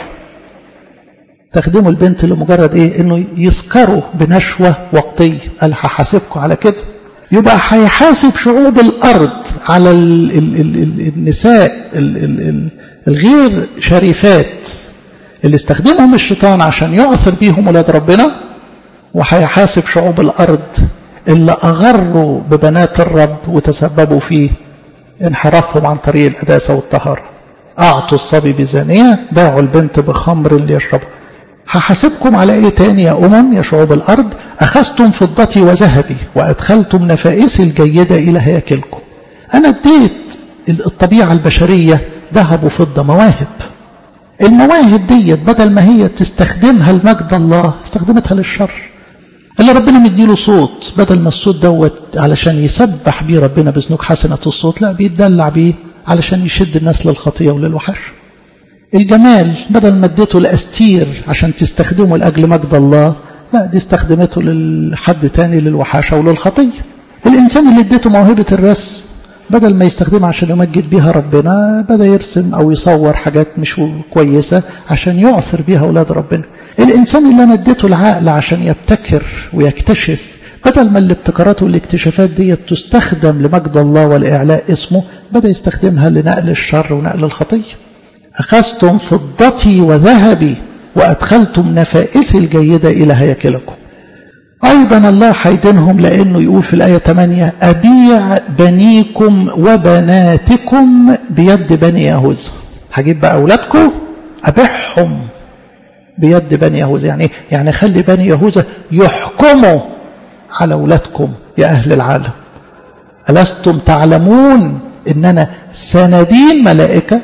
تخدموا البنت لمجرد ايه انه يسكروا بنشوة وقتية قال هحاسبكم على كده يبقى هيحاسب شعوب الارض على ال ال ال النساء ال ال ال الغير شريفات اللي استخدمهم الشيطان عشان يؤثر بيهم ولاد ربنا وهيحاسب شعوب الارض اللي اغروا ببنات الرب وتسببوا في انحرافهم عن طريق القداسه والطهاره اعطوا الصبي بزانيه باعوا البنت بخمر ليشربوا هحاسبكم على ايه تاني يا امم يا شعوب الارض اخذتم فضتي وذهبي وادخلتم نفائسي الجيده الى هياكلكم انا اديت الطبيعه البشريه ذهب وفضه مواهب المواهب ديت بدل ما هي تستخدمها لمجد الله استخدمتها للشر اللي ربنا مديله صوت بدل ما الصوت دوت علشان يسبح بيه ربنا بذنوك حسنة الصوت لا بيتدلع بيه علشان يشد الناس للخطية وللوحش الجمال بدل ما اديته لاستير عشان تستخدمه لاجل مجد الله لا دي استخدمته لحد تاني للوحاشه وللخطيه الانسان اللي اديته موهبه الرسم بدل ما يستخدمها عشان يمجد بيها ربنا بدا يرسم او يصور حاجات مش كويسه عشان يعثر بيها اولاد ربنا الانسان اللي انا اديته العقل عشان يبتكر ويكتشف بدل ما الابتكارات والاكتشافات دي تستخدم لمجد الله ولاعلاء اسمه بدا يستخدمها لنقل الشر ونقل الخطيه أخذتم فضتي وذهبي وأدخلتم نفائسي الجيدة إلى هياكلكم أيضا الله حيدنهم لأنه يقول في الآية 8 أبيع بنيكم وبناتكم بيد بني يهوذا هجيب بقى أولادكم أبيعهم بيد بني يهوذا يعني يعني خلي بني يهوذا يحكموا على أولادكم يا أهل العالم ألستم تعلمون إن أنا سندين ملائكة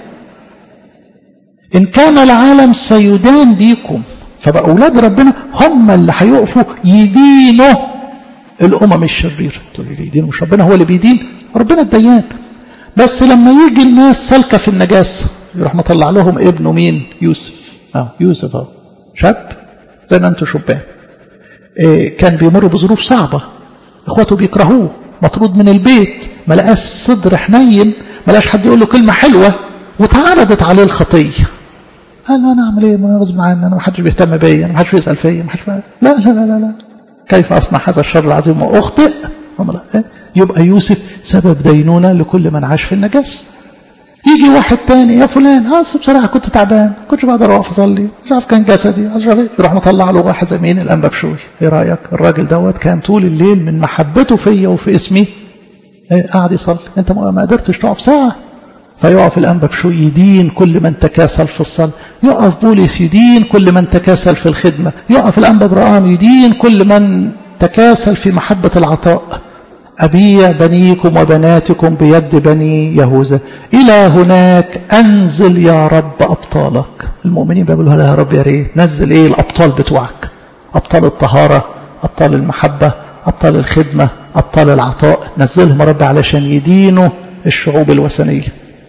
إن كان العالم سيدان بيكم فبقى أولاد ربنا هم اللي هيقفوا يدينوا الأمم الشريرة تقول لي يدينوا مش ربنا هو اللي بيدين ربنا الديان بس لما يجي الناس سالكة في النجاسة يروح مطلع لهم ابنه مين يوسف اه يوسف اه شاب زي ما انتم شبان إيه كان بيمر بظروف صعبة اخواته بيكرهوه مطرود من البيت ما لقاش صدر حنين ما لقاش حد يقول له كلمة حلوة وتعرضت عليه الخطية قال انا اعمل ايه ما غصب عني انا ما حدش بيهتم بيا ما حدش بيسال فيا ما حدش لا لا لا لا لا كيف اصنع هذا الشر العظيم واخطئ إيه؟ يبقى يوسف سبب دينونه لكل من عاش في النجاسه يجي واحد تاني يا فلان اه بصراحه كنت تعبان كنتش بقدر اقف اصلي مش عارف كان جسدي مش عارف يروح مطلع له واحد زي مين الانبا بشوي ايه رايك الراجل دوت كان طول الليل من محبته فيا وفي اسمي إيه قاعد يصلي انت ما قدرتش تقف ساعه فيقف الأنبا بشو يدين كل من تكاسل في الصلاة يقف بولس يدين كل من تكاسل في الخدمة يقف الأنبا برام يدين كل من تكاسل في محبة العطاء أبيع بنيكم وبناتكم بيد بني يهوذا إلى هناك أنزل يا رب أبطالك المؤمنين بيقولوا يا رب يا ريت نزل إيه الأبطال بتوعك أبطال الطهارة أبطال المحبة أبطال الخدمة أبطال العطاء نزلهم رب علشان يدينوا الشعوب الوثنيه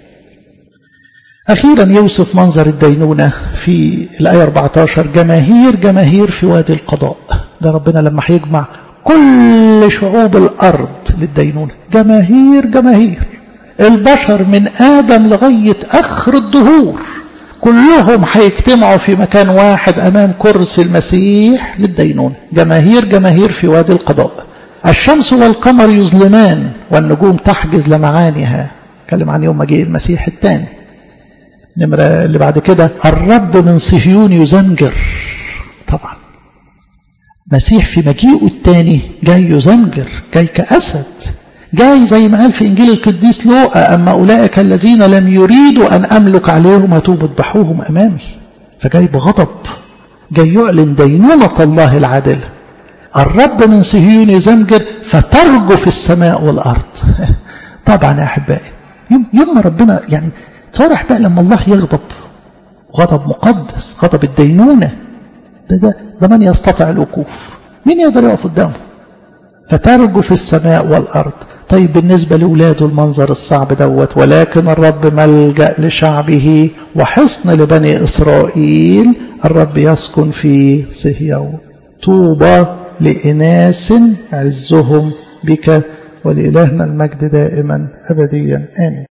أخيرا يوصف منظر الدينونة في الآية 14 جماهير جماهير في وادي القضاء ده ربنا لما هيجمع كل شعوب الأرض للدينونة جماهير جماهير البشر من آدم لغاية آخر الدهور كلهم هيجتمعوا في مكان واحد أمام كرسي المسيح للدينون جماهير جماهير في وادي القضاء الشمس والقمر يظلمان والنجوم تحجز لمعانها اتكلم عن يوم مجيء المسيح الثاني نمرة اللي بعد كده الرب من صهيون يزمجر طبعا مسيح في مجيئه الثاني جاي يزمجر جاي كأسد جاي زي ما قال في إنجيل القديس لوقا أما أولئك الذين لم يريدوا أن أملك عليهم هتوب اذبحوهم أمامي فجاي بغضب جاي يعلن دينونة الله العادلة الرب من صهيون يزمجر فترجف السماء والأرض طبعا يا أحبائي يوم, يوم ما ربنا يعني تصور أحبائي لما الله يغضب غضب مقدس غضب الدينونة ده, ده, ده من يستطيع الوقوف مين يقدر يقف قدامه فترجف السماء والأرض طيب بالنسبة لأولاده المنظر الصعب دوت ولكن الرب ملجأ لشعبه وحصن لبني إسرائيل الرب يسكن في صهيون طوبى لإناس عزهم بك ولإلهنا المجد دائما أبديا آمين